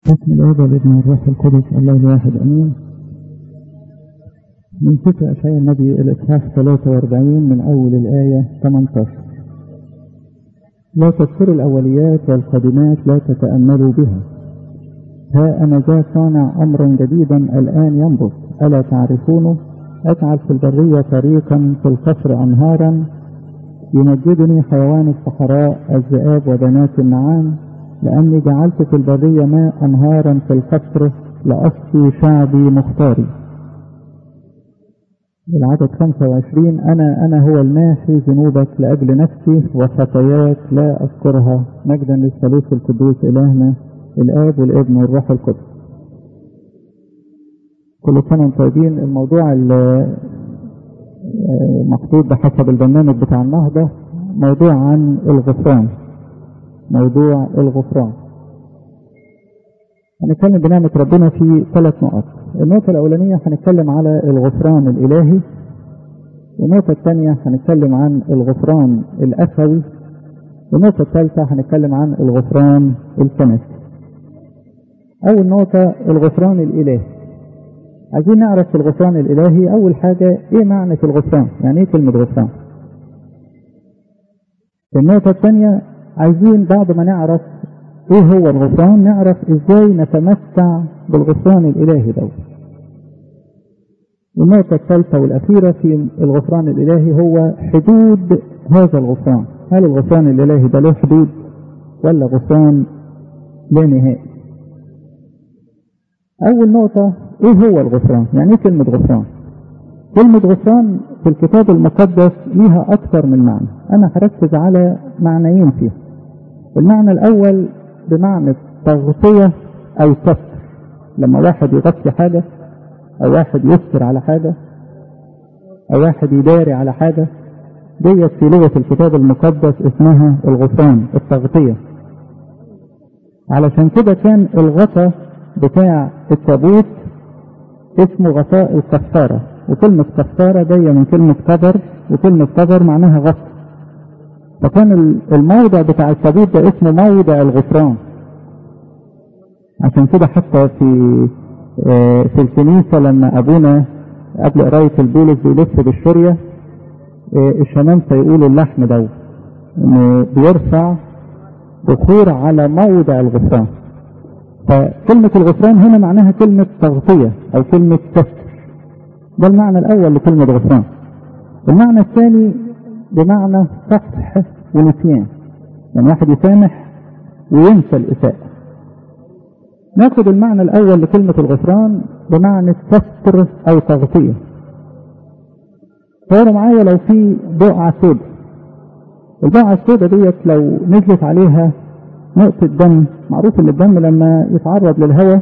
بسم الله والابن الروح القدس الله الواحد امين من سفر اشعياء النبي الاصحاح 43 من اول الايه 18 لا تذكروا الاوليات والقديمات لا تتاملوا بها ها انا ذا صانع امرا جديدا الان ينبض الا تعرفونه اجعل في البريه طريقا في القصر انهارا يمجدني حيوان الصحراء الذئاب وبنات النعام لأني جعلت في البرية ماء أنهارا في القصر لأسقي شعبي مختاري العدد 25 أنا أنا هو الماحي ذنوبك لأجل نفسي وخطاياك لا أذكرها مجدا للثالوث القدوس إلهنا الآب والابن والروح القدس كل سنة وانتم طيبين الموضوع محطوط بحسب البرنامج بتاع النهضة موضوع عن الغفران موضوع الغفران هنتكلم بنعمة ربنا في ثلاث نقط النقطة الأولانية هنتكلم على الغفران الإلهي والنقطة الثانية هنتكلم عن الغفران الأخوي والنقطة الثالثة هنتكلم عن الغفران الكنسي أول نقطة الغفران الإلهي عايزين نعرف في الغفران الإلهي أول حاجة إيه معنى الغفران يعني إيه كلمة غفران النقطة الثانية عايزين بعد ما نعرف ايه هو الغفران نعرف ازاي نتمتع بالغفران الالهي ده والنقطة الثالثة والأخيرة في الغفران الإلهي هو حدود هذا الغفران هل الغفران الإلهي ده له حدود ولا غفران لا نهائي أول نقطة إيه هو الغفران يعني إيه كلمة غفران كلمة غفران في الكتاب المقدس ليها أكثر من معنى أنا هركز على معنيين فيها المعنى الأول بمعنى تغطية أو ستر لما واحد يغطي حاجة أو واحد يستر على حاجة أو واحد يداري على حاجة ديت في لغة الكتاب المقدس اسمها الغفران التغطية علشان كده كان الغطا بتاع التابوت اسمه غطاء الكفارة وكلمة كفارة جاية من كلمة كبر وكلمة كبر معناها غطا فكان الموضع بتاع التابوت ده اسمه موضع الغفران عشان كده حتى في في الكنيسة لما أبونا قبل قراية البولس بيلف بالشرية الشمامسة يقولوا اللحم ده إنه بيرفع بخور على موضع الغفران فكلمة الغفران هنا معناها كلمة تغطية أو كلمة ستر ده المعنى الأول لكلمة غفران المعنى الثاني بمعنى سطح ونسيان يعني واحد يسامح وينسى الإساءة ناخد المعنى الأول لكلمة الغفران بمعنى ستر أو تغطية صوروا معايا لو في بقعة سوداء البقعة السوداء ديت لو نزلت عليها نقطة دم معروف ان الدم لما يتعرض للهواء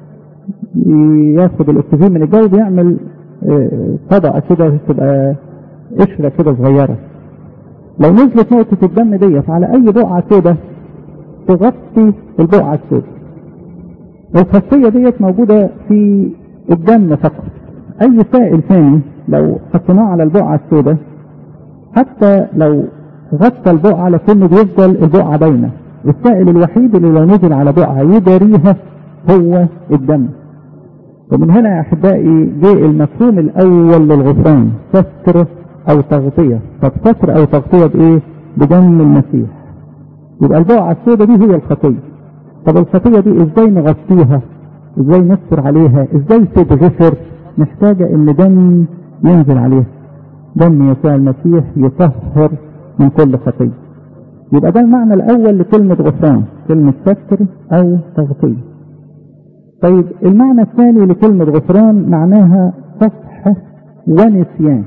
ياخد الاكسجين من الجو بيعمل طبقة كده تبقى قشرة كده صغيرة لو نزلت نقطة الدم ديت على أي بقعة سودة تغطي البقعة السوداء الخاصية ديت موجودة في الدم فقط أي سائل ثاني لو حطيناه على البقعة السوداء حتى لو غطى البقعة لكنه بيفضل البقعة باينة السائل الوحيد اللي لو نزل على بقعة يداريها هو الدم ومن هنا يا أحبائي جاء المفهوم الأول للغفران ستر أو تغطية طب ستر أو تغطية بإيه؟ بدم المسيح يبقى البقعة السوداء دي هي الخطية طب الخطية دي إزاي نغطيها؟ إزاي نستر عليها؟ إزاي تتغفر؟ محتاجة إن دم ينزل عليها دم يسوع المسيح يطهر من كل خطية يبقى ده المعنى الأول لكلمة غفران كلمة ستر أو تغطية طيب المعنى الثاني لكلمة غفران معناها صفح ونسيان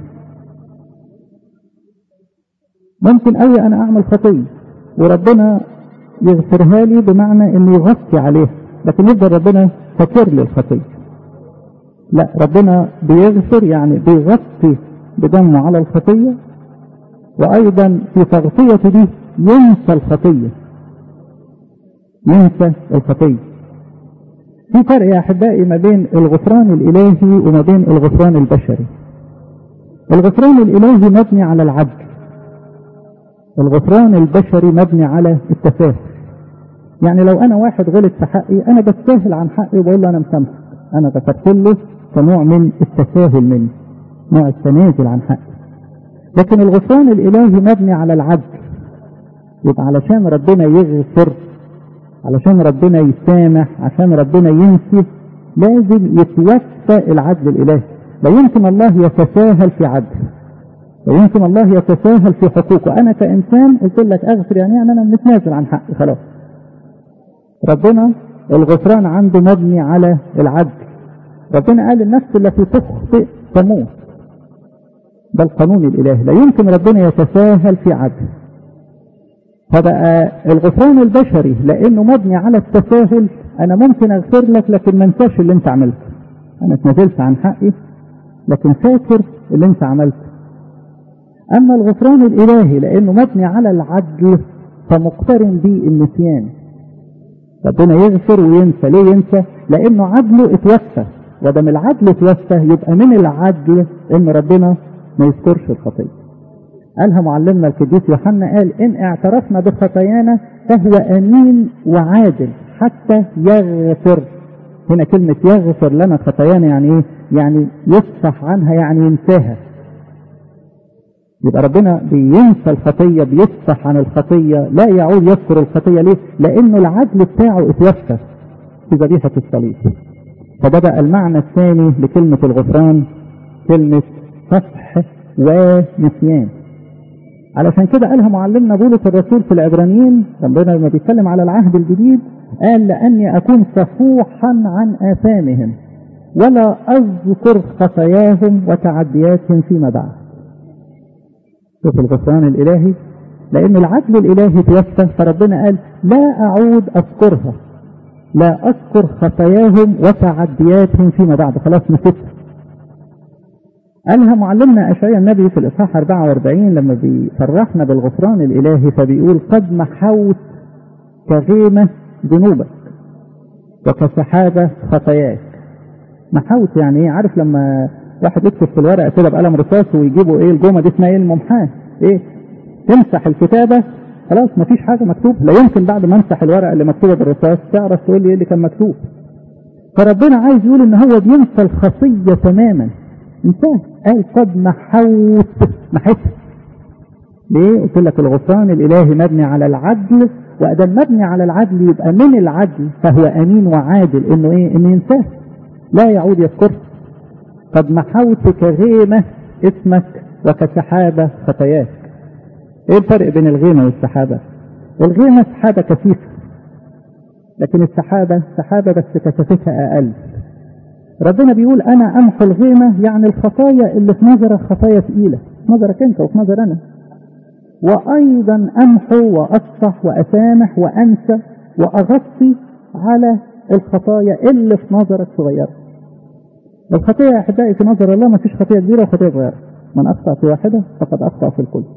ممكن أوي أنا أعمل خطية وربنا يغفرها لي بمعنى إنه يغطي عليها لكن يفضل ربنا فاكر لي الخطية لا ربنا بيغفر يعني بيغطي بدمه على الخطية وأيضا في تغطيته دي ينسى الخطية ينسى الخطية في فرق يا أحبائي ما بين الغفران الإلهي وما بين الغفران البشري الغفران الإلهي مبني على العدل الغفران البشري مبني على التفاهم يعني لو انا واحد غلط في حقي انا بتساهل عن حقي وبقول له انا مسامحك انا غفرت له كنوع من التساهل مني نوع التنازل عن حقي لكن الغفران الالهي مبني على العدل يبقى علشان ربنا يغفر علشان ربنا يسامح عشان ربنا ينسي لازم يتوفى العدل الالهي لا يمكن الله يتساهل في عدل لا يمكن الله يتساهل في حقوقه انا كانسان قلت لك اغفر يعني انا متنازل عن حقي خلاص ربنا الغفران عنده مبني على العدل ربنا قال النفس التي تخطئ تموت ده القانون الالهي لا يمكن ربنا يتساهل في عدل فبقى الغفران البشري لانه مبني على التساهل انا ممكن اغفر لك لكن ما انساش اللي انت عملته انا اتنازلت عن حقي لكن فاكر اللي انت عملته اما الغفران الالهي لانه مبني على العدل فمقترن به النسيان ربنا يغفر وينسى ليه ينسى لانه عدله اتوفى ودم العدل اتوفى يبقى من العدل ان ربنا ما يذكرش الخطيه قالها معلمنا القديس يوحنا قال ان اعترفنا بخطايانا فهو امين وعادل حتى يغفر هنا كلمة يغفر لنا خطايانا يعني ايه؟ يعني يصفح عنها يعني ينساها. يبقى ربنا بينسى الخطية بيصفح عن الخطية لا يعود يذكر الخطية ليه؟ لأنه العدل بتاعه اتوفى في ذبيحة الصليب. فده بقى المعنى الثاني لكلمة الغفران كلمة صفح ونسيان. علشان كده قالها معلمنا بولس الرسول في العبرانيين ربنا لما بيتكلم على العهد الجديد قال لأني أكون صفوحا عن آثامهم ولا أذكر خطاياهم وتعدياتهم فيما بعد شوف الغفران الإلهي لأن العدل الإلهي توفى فربنا قال لا أعود أذكرها لا أذكر خطاياهم وتعدياتهم فيما بعد خلاص نسيتها قالها معلمنا أشعياء النبي في الإصحاح 44 لما بيفرحنا بالغفران الإلهي فبيقول قد محوت كغيمة ذنوبك وكسحابة خطاياك محوت يعني ايه عارف لما واحد يكتب في الورقة كده بقلم رصاص ويجيبوا ايه الجمة دي اسمها ايه الممحاة ايه تمسح الكتابة خلاص مفيش حاجة مكتوب لا يمكن بعد ما امسح الورقة اللي مكتوبة بالرصاص تعرف تقول لي ايه اللي كان مكتوب فربنا عايز يقول ان هو بينسى الخطية تماما انساه قال قد محوت محيتها ليه قلت لك الغفران الالهي مبني على العدل وادام مبني على العدل يبقى من العدل فهو امين وعادل انه ايه انه ينساه لا يعود يذكره قد محوت كغيمة اسمك وكسحابة خطاياك ايه الفرق بين الغيمة والسحابة الغيمة سحابة كثيفة لكن السحابة سحابة بس كثافتها اقل ربنا بيقول انا امحو الغيمة يعني الخطايا اللي في نظرك خطايا ثقيلة في نظرك انت وفي نظر انا وايضا امحو واصفح واسامح وانسى واغطي على الخطايا اللي في نظرك صغيرة الخطية يا احبائي في نظر الله ما فيش خطية كبيرة وخطية صغيرة من اخطأ في واحدة فقد اخطأ في الكل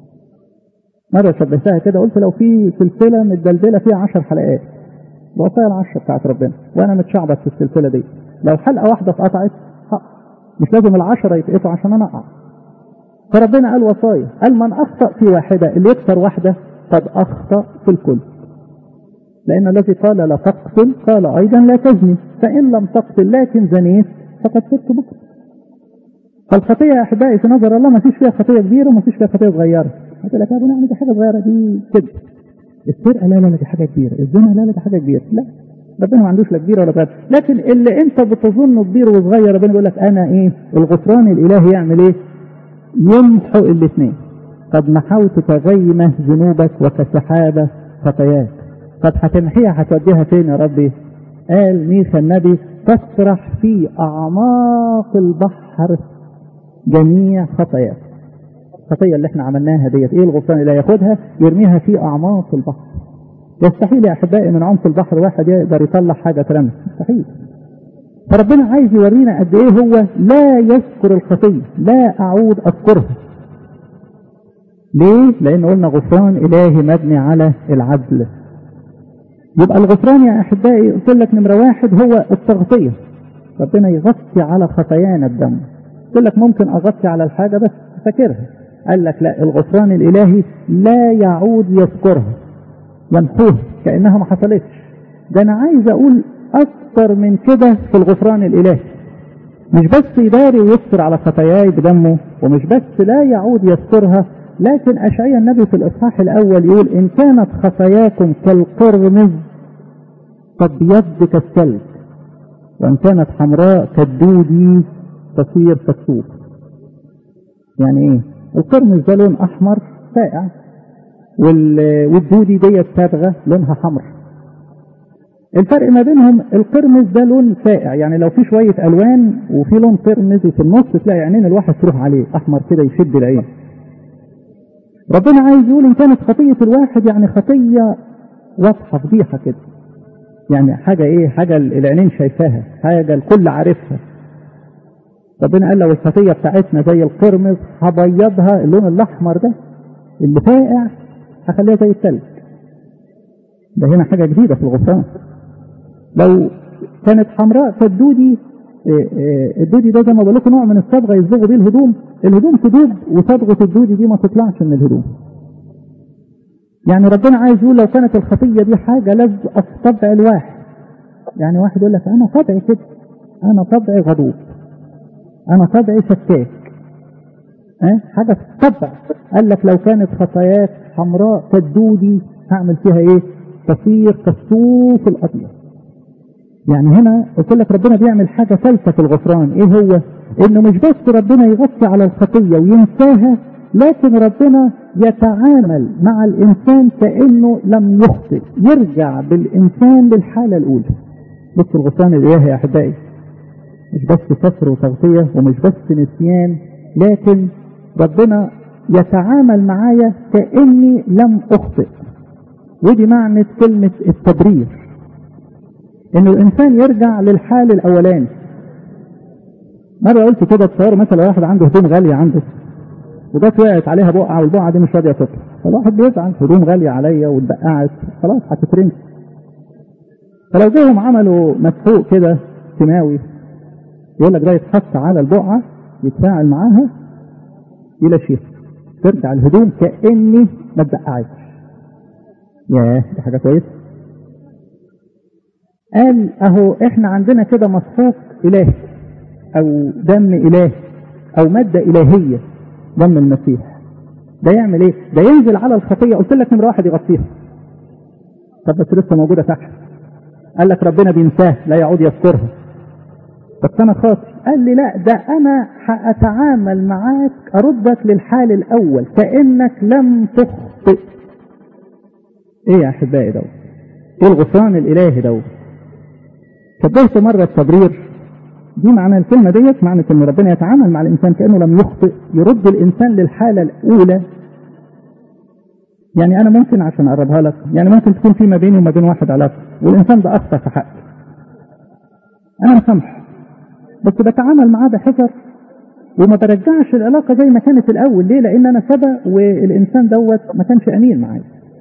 مرة شبهتها كده قلت لو في سلسلة متدلدلة فيها عشر حلقات الوصايا العشرة بتاعت ربنا وانا متشعبط في السلسلة دي لو حلقة واحدة اتقطعت مش لازم العشرة يتقطعوا عشان انا اقع فربنا قال وصايا قال من اخطأ في واحدة اللي يكسر واحدة قد اخطأ في الكل لان الذي قال لا تقتل قال ايضا لا تزني فان لم تقتل لكن زنيت فقد صرت بكر فالخطية يا احبائي في نظر الله ما فيش فيها خطية كبيرة وما فيش فيها خطية صغيرة هتقول لك يا ابني دي حاجة صغيرة دي كده السرقة لا لا لا دي حاجة كبيرة الزنا لا لا دي حاجة كبيرة لا ربنا ما عندوش لا كبيرة ولا صغيرة لكن اللي انت بتظنه كبير وصغير ربنا بيقول لك انا ايه الغفران الالهي يعمل ايه يمحو الاثنين قد محوت كغيمة ذنوبك وكسحابة خطاياك طب هتمحيها هتوديها فين يا ربي قال ميخا النبي تسرح في اعماق البحر جميع خطاياك الخطية اللي احنا عملناها ديت ايه الغفران اللي ياخدها يرميها في اعماق البحر يستحيل يا احبائي من عمق البحر واحد يقدر يطلع حاجة ترمي مستحيل فربنا عايز يورينا قد ايه هو لا يذكر الخطية لا اعود اذكرها ليه لان قلنا غفران الهي مبني على العدل يبقى الغفران يا احبائي قلت لك نمرة واحد هو التغطية ربنا يغطي على خطايانا الدم قلت لك ممكن اغطي على الحاجة بس فاكرها قال لك لا الغفران الالهي لا يعود يذكرها يمحوها كأنها ما حصلتش ده أنا عايز أقول أكتر من كده في الغفران الإلهي مش بس يداري ويستر على خطاياي بدمه ومش بس لا يعود يسترها لكن أشعيا النبي في الإصحاح الأول يقول إن كانت خطاياكم كالقرمز فابيض كالثلج وإن كانت حمراء كالدودي تصير كالصوف يعني إيه؟ القرمز ده لون أحمر ساقع والدودي ديت صبغة لونها حمر الفرق ما بينهم القرمز ده لون ساقع يعني لو في شوية ألوان وفي لون قرمزي في النص تلاقي عينين الواحد تروح عليه أحمر كده يشد العين ربنا عايز يقول إن كانت خطية الواحد يعني خطية واضحة فضيحة كده يعني حاجة إيه حاجة العينين شايفاها حاجة الكل عارفها ربنا قال لو الخطية بتاعتنا زي القرمز هبيضها اللون الأحمر ده اللي فاقع هخليها زي الثلج ده هنا حاجة جديدة في الغفران لو كانت حمراء فالدودي الدودي ده زي ما بقول لكم نوع من الصبغه يصبغوا بيه الهدوم الهدوم تدوب وصبغه الدودي دي ما تطلعش من الهدوم يعني ربنا عايز يقول لو كانت الخطيه دي حاجه لازقه في طبع الواحد يعني واحد يقول لك انا طبعي كده انا طبعي غضوب انا طبعي شكاك أه؟ حاجه في الطبع قال لك لو كانت خطاياك حمراء كالدودي هعمل فيها ايه تصير كالصوف الابيض يعني هنا قلت لك ربنا بيعمل حاجة ثالثة في الغفران ايه هو انه مش بس ربنا يغطي على الخطية وينساها لكن ربنا يتعامل مع الانسان كانه لم يخطئ يرجع بالانسان للحالة الاولى بص الغفران الالهي يا احبائي مش بس ستر وتغطية ومش بس نسيان لكن ربنا يتعامل معايا كاني لم اخطئ ودي معنى كلمة التبرير انه الانسان يرجع للحال الاولاني مرة قلت كده تصور مثلا واحد عنده هدوم غالية عنده وجت وقعت عليها بقعة والبقعة دي مش راضية تطلع فالواحد بيزعل هدوم غالية عليا واتبقعت خلاص هتترمي فلو جيهم عملوا مسحوق كده كيماوي يقول لك ده يتحط على البقعة يتفاعل معاها يلاشيها ترجع الهدوم كأني ما اتبقعتش ياه دي حاجة كويسة قال اهو احنا عندنا كده مسحوق الهي او دم الهي او مادة الهية دم المسيح ده يعمل ايه ده ينزل على الخطية قلت لك نمرة واحد يغطيها طب بس لسه موجودة تحت قال لك ربنا بينساه لا يعود يذكرها بس انا خاطر قال لي لا ده انا هاتعامل معاك اردك للحال الاول كانك لم تخطئ ايه يا احبائي دوت ايه الغفران الالهي دوت شبهت مرة التبرير دي معنى الكلمة ديت معنى ان ربنا يتعامل مع الانسان كأنه لم يخطئ يرد الانسان للحالة الاولى يعني انا ممكن عشان اقربها لك يعني ممكن تكون في ما بيني وما بين واحد علاقة والانسان ده اخطأ في حقي انا مسامحه بس بتعامل معاه بحذر وما برجعش العلاقة زي ما كانت الاول ليه لان انا سبق والانسان دوت ما كانش امين معايا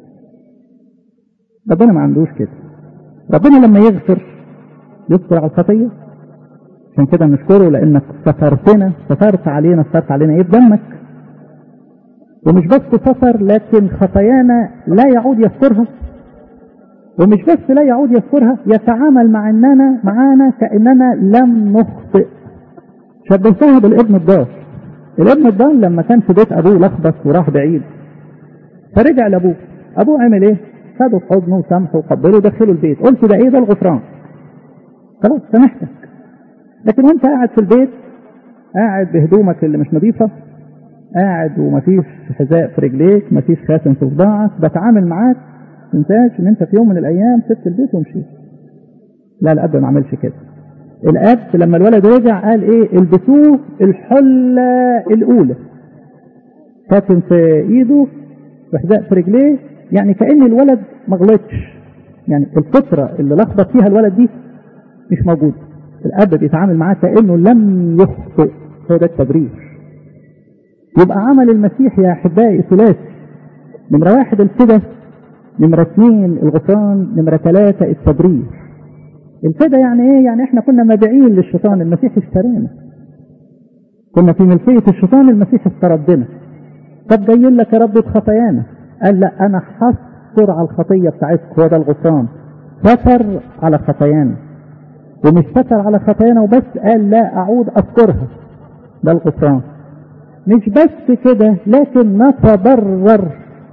ربنا ما عندوش كده ربنا لما يغفر يذكر على الخطية عشان كده نشكره لانك سترتنا سترت علينا سترت علينا ايه بدمك ومش بس ستر لكن خطايانا لا يعود يذكرها ومش بس لا يعود يذكرها يتعامل مع اننا معانا كاننا لم نخطئ شبهتها بالابن الضال الابن الضال لما كان في بيت ابوه لخبط وراح بعيد فرجع لابوه ابوه عمل ايه خده في حضنه وسامحه وقبله ودخله البيت قلت ده ايه ده الغفران خلاص سامحتك لكن وانت قاعد في البيت قاعد بهدومك اللي مش نظيفة قاعد ومفيش حذاء في رجليك مفيش خاتم في صباعك بتعامل معاك تنساش ان انت في يوم من الايام سبت البيت ومشيت لا الاب ما عملش كده الاب لما الولد رجع قال ايه البسوه الحلة الاولى خاتم في ايده وحذاء في رجليه يعني كأن الولد ما غلطش يعني الفطرة اللي لخبط فيها الولد دي مش موجود الاب بيتعامل معاه كانه لم يخطئ هو ده التبرير يبقى عمل المسيح يا احبائي ثلاثي نمره واحد الفدا نمره اثنين الغفران نمره ثلاثه التبرير الفدا يعني ايه يعني احنا كنا مبيعين للشيطان المسيح اشترانا كنا في ملكيه الشيطان المسيح استردنا طب جاي لك يا رب بخطايانا قال لا انا استر على الخطيه بتاعتك هو ده الغفران ستر على خطايانا ومش ستر على خطايانا وبس قال لا اعود اذكرها ده الغفران مش بس كده لكن نتضرر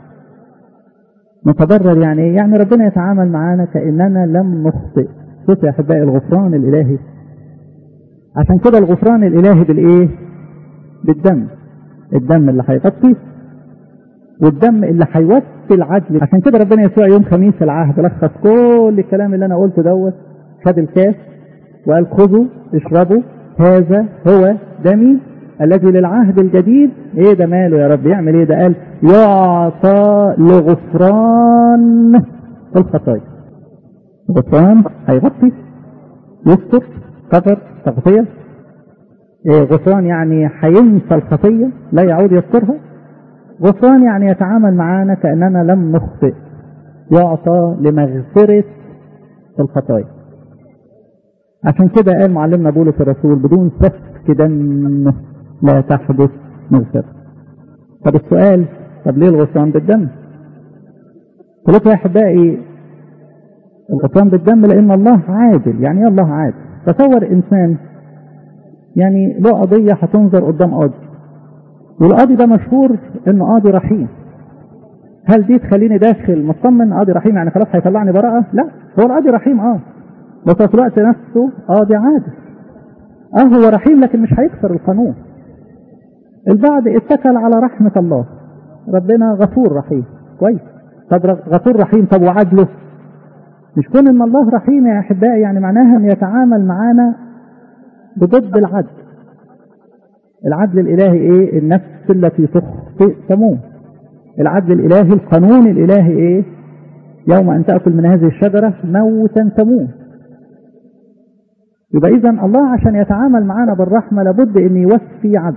نتضرر يعني ايه؟ يعني ربنا يتعامل معانا كاننا لم نخطئ شوف يا احبائي الغفران الالهي عشان كده الغفران الالهي بالايه بالدم الدم اللي هيغطي والدم اللي هيوفي العدل عشان كده ربنا يسوع يوم خميس العهد لخص كل الكلام اللي انا قلته دوت خد الكاس وقال خذوا اشربوا هذا هو دمي الذي للعهد الجديد ايه ده ماله يا رب يعمل ايه ده قال يعطى لغفران الخطايا غفران هيغطي يستر كفر تغطية إيه غفران يعني هينسى الخطية لا يعود يذكرها غفران يعني يتعامل معانا كأننا لم نخطئ يعطى لمغفرة الخطايا عشان كده قال معلمنا بولس الرسول بدون سفك دم لا تحدث مغفرة طب السؤال طب ليه الغفران بالدم قلت يا احبائي الغفران بالدم لان الله عادل يعني ايه الله عادل تصور انسان يعني له قضية هتنظر قدام قاضي والقاضي ده مشهور انه قاضي رحيم هل دي تخليني داخل مطمن قاضي رحيم يعني خلاص هيطلعني براءة لا هو القاضي رحيم اه بس في الوقت نفسه قاضي عادل اه هو رحيم لكن مش هيكسر القانون البعض اتكل على رحمة الله ربنا غفور رحيم كويس طب غفور رحيم طب وعدله مش كون ان الله رحيم يا احبائي يعني معناها ان يتعامل معانا بضد العدل العدل الالهي ايه النفس التي تخطئ تموت العدل الالهي القانون الالهي ايه يوم ان تاكل من هذه الشجره موتا تموت يبقى اذا الله عشان يتعامل معانا بالرحمه لابد ان يوفي عدل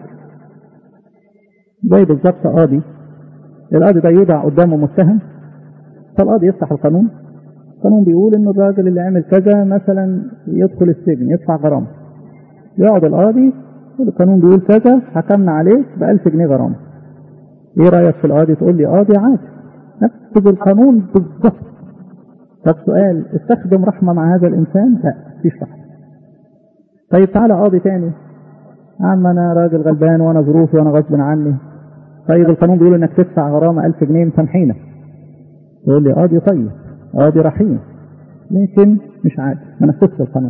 زي بالظبط قاضي القاضي ده يوضع قدامه متهم فالقاضي يفتح القانون القانون بيقول ان الراجل اللي عمل كذا مثلا يدخل السجن يدفع غرامه يقعد القاضي القانون بيقول كذا حكمنا عليك ب 1000 جنيه غرامه ايه رايك في القاضي تقول لي قاضي عادي نفذ القانون بالظبط طب سؤال استخدم رحمه مع هذا الانسان لا مفيش رحمه طيب تعالى قاضي تاني عم انا راجل غلبان وانا ظروفي وانا غصب عني طيب القانون بيقول انك تدفع غرامه 1000 جنيه مسامحينا يقول لي قاضي طيب قاضي رحيم لكن مش عادل ما نفذش القانون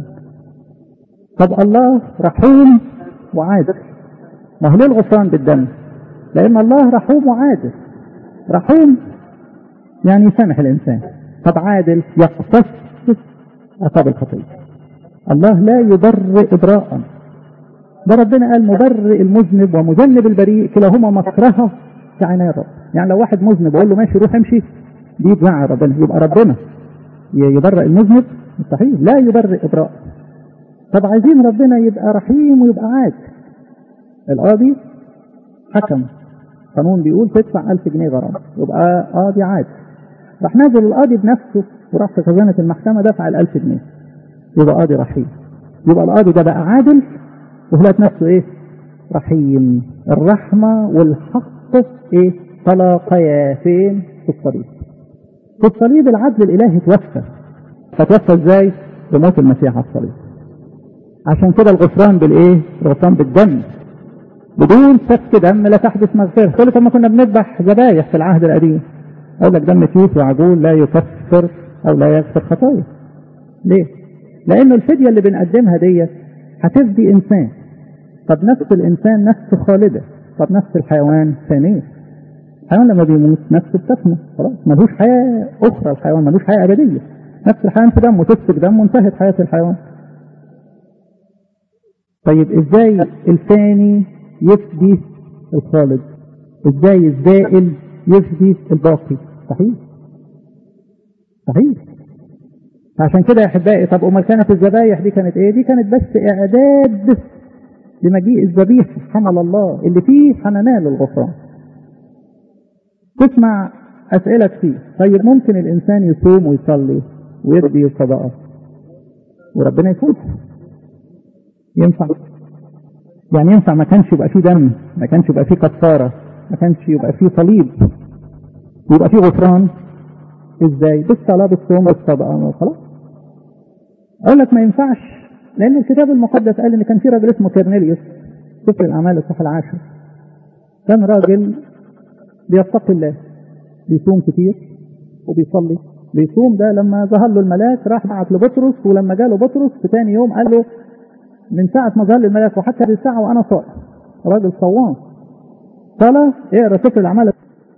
طب الله رحيم وعادل ما هو ليه الغفران بالدم لان الله رحوم وعادل رحيم يعني يسامح الانسان طب عادل يقتص عقاب الخطيه الله لا يبرئ ابراء ده ربنا قال مبرئ المذنب ومذنب البريء كلاهما مكرهه في عيني الرب يعني لو واحد مذنب اقول له ماشي روح امشي دي يتزعل ربنا يبقى ربنا يبرئ المذنب مستحيل لا يبرئ ابراء طب عايزين ربنا يبقى رحيم ويبقى عادل القاضي حكم قانون بيقول تدفع 1000 جنيه غرامه يبقى قاضي عادل راح نازل القاضي بنفسه وراح في خزانه المحكمه دفع ال 1000 جنيه يبقى قاضي رحيم يبقى القاضي ده بقى عادل وهلات نفسه ايه رحيم الرحمه والحق ايه تلاقيا فين في الصليب في الصليب العدل الالهي توفى فتوفى ازاي بموت المسيح على الصليب عشان كده الغفران بالايه الغفران بالدم بدون سفك دم لا تحدث مغفره تقول طب ما كنا بنذبح ذبايح في العهد القديم اقول لك دم تيوس وعجول لا يكفر او لا يغفر خطايا ليه لانه الفديه اللي بنقدمها ديت هتفدي انسان طب نفس الانسان نفس خالده طب نفس الحيوان ثانيه الحيوان لما بيموت نفسه بتفنى خلاص ملوش حياه اخرى الحيوان ملوش حياه ابديه نفس الحيوان في دمه تسفك دمه انتهت حياه الحيوان طيب ازاي الفاني يفدي الخالد ازاي الزائل يفدي الباقي صحيح صحيح عشان كده يا احبائي طب امال كانت الذبايح دي كانت ايه دي كانت بس اعداد لمجيء الذبيح حمل الله اللي فيه هننال الغفران تسمع اسئله كتير طيب ممكن الانسان يصوم ويصلي ويدي الصدقه وربنا يفوت ينفع يعني ينفع ما كانش يبقى فيه دم ما كانش يبقى فيه كفاره ما كانش يبقى فيه صليب ويبقى فيه غفران ازاي بالصلاة بالصوم بالصدقة خلاص اقول لك ما ينفعش لان الكتاب المقدس قال ان كان في راجل اسمه كورنيليوس سفر الاعمال الصح العاشر كان راجل بيتقي الله بيصوم كتير وبيصلي بيصوم ده لما ظهر له الملاك راح بعت لبطرس ولما جاله بطرس في ثاني يوم قال له من ساعة ما ظهر الملاك وحتى هذه الساعة وأنا صائم راجل صوام صلاة اقرا سفر الأعمال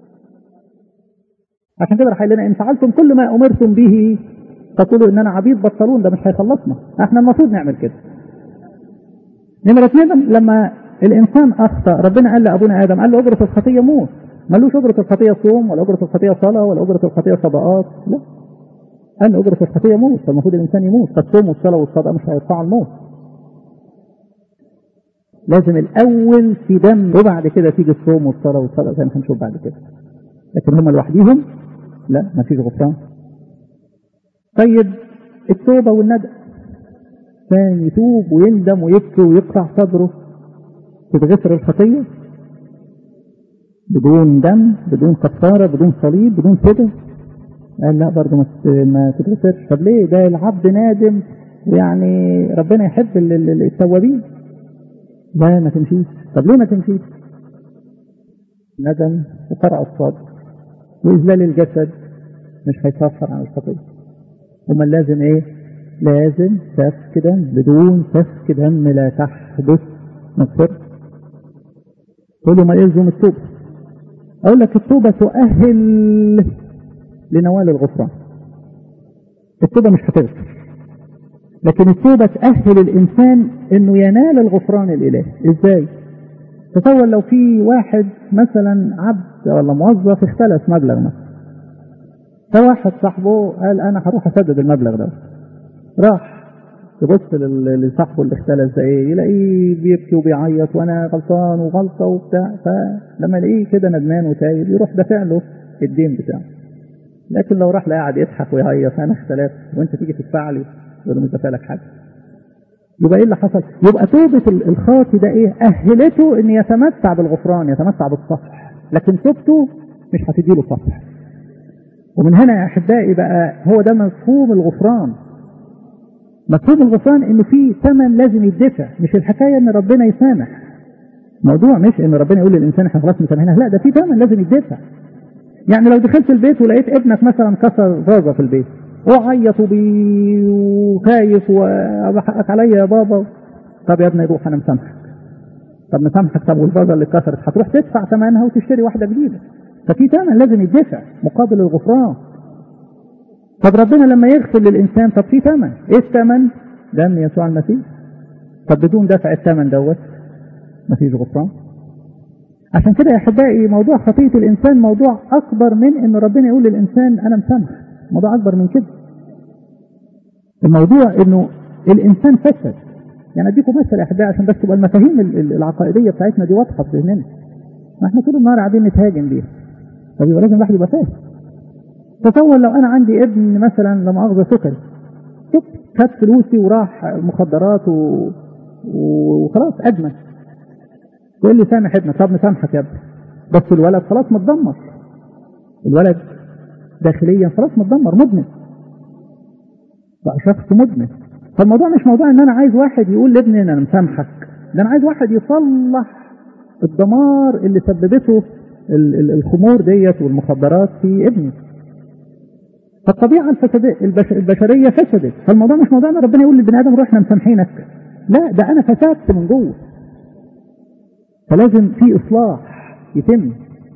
عشان كده راح لنا إن فعلتم كل ما أمرتم به تقولوا إن أنا عبيد بطلون ده مش هيخلصنا احنا المفروض نعمل كده نمرة اثنين لما الإنسان أخطأ ربنا قال لأبونا آدم قال له أجرة الخطية موت ملوش أجرة الخطية صوم ولا أجرة الخطية صلاة ولا أجرة الخطية صدقات لا قال أجرة الخطية موت فالمفروض الإنسان يموت فالصوم والصلاة والصدقة مش هيدفعوا الموت لازم الأول في دم وبعد كده تيجي الصوم والصلاة والصدقة زي ما هنشوف بعد كده لكن هم لوحديهم لا ما فيش غفران طيب التوبة والندم كان يتوب ويندم ويبكي ويقطع صدره تتغفر الخطية بدون دم بدون كفارة بدون صليب بدون فدى قال لا برضه ما تتغفرش طب ليه ده العبد نادم ويعني ربنا يحب التوابين لا ما تمشيش طب ليه ما تمشيش ندم وقرع الصدر وإذلال الجسد مش هيكفر عن الخطية امال لازم ايه لازم سفك دم بدون سفك دم لا تحدث مغفرة تقول ما يلزم التوبة اقول لك التوبة تؤهل لنوال الغفران التوبة مش هتغفر لكن التوبة تأهل الإنسان إنه ينال الغفران الإلهي إزاي؟ تصور لو في واحد مثلا عبد ولا موظف اختلس مبلغ مثلا فواحد صاحبه قال أنا هروح أسدد المبلغ ده راح يبص لصاحبه اللي اختلس ده ايه يلاقيه بيبكي وبيعيط وانا غلطان وغلطه وبتاع فلما يلاقيه كده ندمان وتايب يروح دافع له الدين بتاعه لكن لو راح لا قاعد يضحك ويهيص انا اختلفت وانت تيجي تدفع لي يقول له مش دافع لك حاجه يبقى ايه اللي حصل؟ يبقى توبه الخاطي ده ايه؟ اهلته ان يتمتع بالغفران يتمتع بالصفح لكن توبته مش هتديله صفح ومن هنا يا احبائي بقى هو ده مفهوم الغفران مفهوم الغفران انه في ثمن لازم يدفع مش الحكايه ان ربنا يسامح الموضوع مش ان ربنا يقول للانسان احنا خلاص مسامحينها لا ده في ثمن لازم يدفع يعني لو دخلت البيت ولقيت ابنك مثلا كسر فازه في البيت وعيط وبي وخايف وحقك عليا يا بابا طب يا ابني روح انا مسامحك طب مسامحك طب والفازه اللي اتكسرت هتروح تدفع ثمنها وتشتري واحده جديده ففي ثمن لازم يدفع مقابل الغفران طب ربنا لما يغفر للإنسان طب في ثمن إيه الثمن دم يسوع المسيح طب بدون دفع الثمن دوت مفيش غفران عشان كده يا أحبائي موضوع خطية الإنسان موضوع أكبر من إن ربنا يقول للإنسان أنا مسامح موضوع أكبر من كده الموضوع إنه الإنسان فسد يعني أديكم مثل يا أحبائي عشان بس تبقى المفاهيم العقائدية بتاعتنا دي واضحة في ذهننا ما احنا طول النهار قاعدين نتهاجم بيها طب يبقى لازم الواحد يبقى فاهم تصور لو انا عندي ابن مثلا لا مؤاخذه سكري شوف خد فلوسي وراح مخدرات و... وخلاص ادمن يقول لي سامح ابنك طب مسامحك يا ابني بس الولد خلاص متدمر الولد داخليا خلاص متدمر مدمن بقى شخص مدمن فالموضوع مش موضوع ان انا عايز واحد يقول لابني انا مسامحك ده انا عايز واحد يصلح الدمار اللي سببته الخمور ديت والمخدرات في ابني فالطبيعة البشرية فسدت فالموضوع مش موضوع ان ربنا يقول للبني ادم روح احنا مسامحينك لا ده انا فسدت من جوه فلازم في اصلاح يتم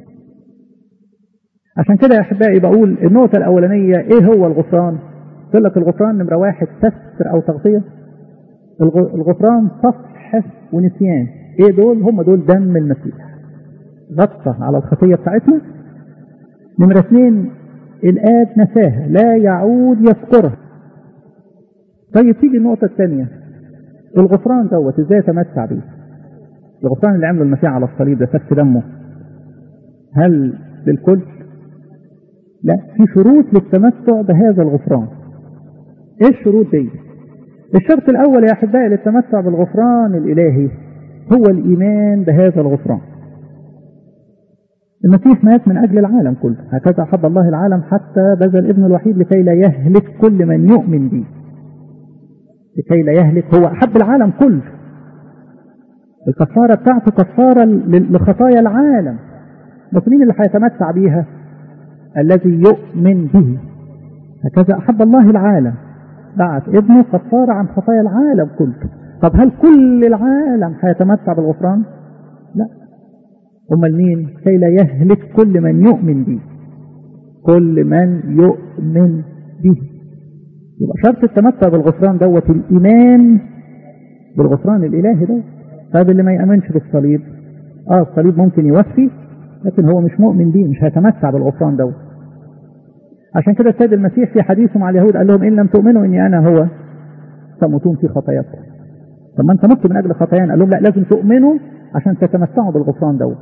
عشان كده يا احبائي بقول النقطة الاولانية ايه هو الغفران قلت لك الغفران نمرة واحد ستر او تغطية الغفران صفح ونسيان ايه دول هم دول دم المسيح غطى على الخطية بتاعتنا نمرة اثنين الآب نساها لا يعود يذكرها طيب تيجي النقطة الثانية الغفران دوت ازاي يتمتع بيه الغفران اللي عمله المسيح على الصليب ده سفك دمه هل للكل لا في شروط للتمتع بهذا الغفران ايه الشروط دي الشرط الاول يا احبائي للتمتع بالغفران الالهي هو الايمان بهذا الغفران المسيح مات من أجل العالم كله هكذا أحب الله العالم حتى بذل ابن الوحيد لكي لا يهلك كل من يؤمن به لكي لا يهلك هو أحب العالم كله الكفارة بتاعته كفارة لخطايا العالم بس مين اللي هيتمتع بيها الذي يؤمن به هكذا أحب الله العالم بعت ابنه كفارة عن خطايا العالم كله طب هل كل العالم هيتمتع بالغفران لا امال مين كي لا يهلك كل من يؤمن به كل من يؤمن به يبقى شرط التمتع بالغفران دوت الايمان بالغفران الالهي ده طب اللي ما يامنش بالصليب اه الصليب ممكن يوفي لكن هو مش مؤمن بيه مش هيتمتع بالغفران دوت عشان كده السيد المسيح في حديثه مع اليهود قال لهم ان لم تؤمنوا اني انا هو تموتون في خطاياكم طب ما انت مت من اجل خطايانا قال لهم لا لازم تؤمنوا عشان تتمتعوا بالغفران دوت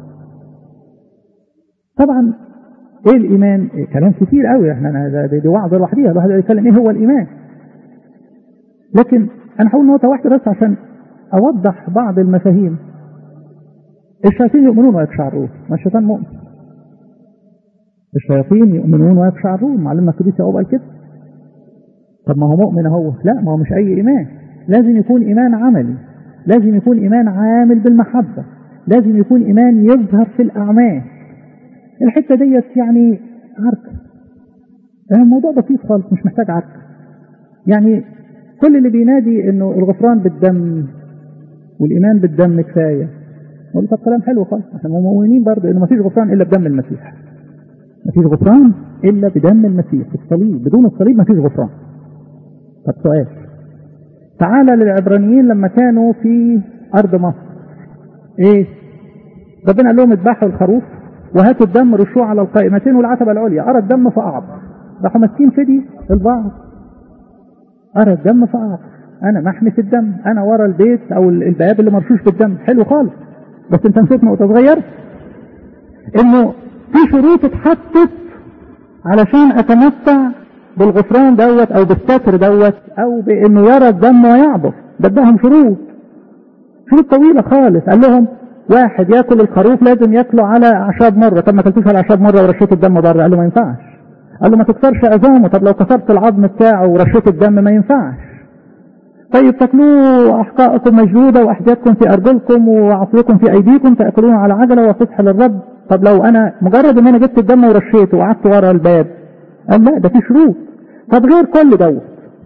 طبعا ايه الايمان إيه كلام كتير قوي احنا دي, دي وعظه لوحديها الواحد يتكلم ايه هو الايمان لكن انا هقول نقطه واحده بس عشان اوضح بعض المفاهيم الشياطين يؤمنون ويقشعرون ما الشيطان مؤمن الشياطين يؤمنون ويقشعرون معلمنا القديس يعقوب قال كده طب ما هو مؤمن اهو لا ما هو مش اي ايمان لازم يكون ايمان عملي لازم يكون ايمان عامل بالمحبه لازم يكون ايمان يظهر في الاعمال الحته ديت يعني عركه الموضوع بسيط خالص مش محتاج عركه يعني كل اللي بينادي انه الغفران بالدم والايمان بالدم كفايه نقول طب كلام حلو خالص احنا مؤمنين برضه انه ما فيش غفران الا بدم المسيح ما فيش غفران الا بدم المسيح الصليب بدون الصليب ما فيش غفران طب سؤال تعالى للعبرانيين لما كانوا في ارض مصر ايه ربنا قال لهم اذبحوا الخروف وهاتوا الدم رشوه على القائمتين والعتبه العليا ارى الدم فاعبر راحوا ماسكين فدي البعض ارى الدم فاعبر انا محمي في الدم انا ورا البيت او الباب اللي مرشوش بالدم حلو خالص بس انت نسيت نقطه صغيره انه في شروط اتحطت علشان اتمتع بالغفران دوت او بالستر دوت او بانه يرى الدم ويعبر ده اداهم شروط شروط طويله خالص قال لهم واحد ياكل الخروف لازم ياكله على اعشاب مره طب ما اكلتوش على اعشاب مره ورشيت الدم بره قال له ما ينفعش قال له ما تكسرش عظامه طب لو كسرت العظم بتاعه ورشيت الدم ما ينفعش طيب تاكلوه احقائكم مجلوده واحجادكم في ارجلكم وعصيكم في ايديكم تاكلون على عجله وفسح للرب طب لو انا مجرد ان انا جبت الدم ورشيته وقعدت ورا الباب قال لا ده في شروط طب غير كل دوت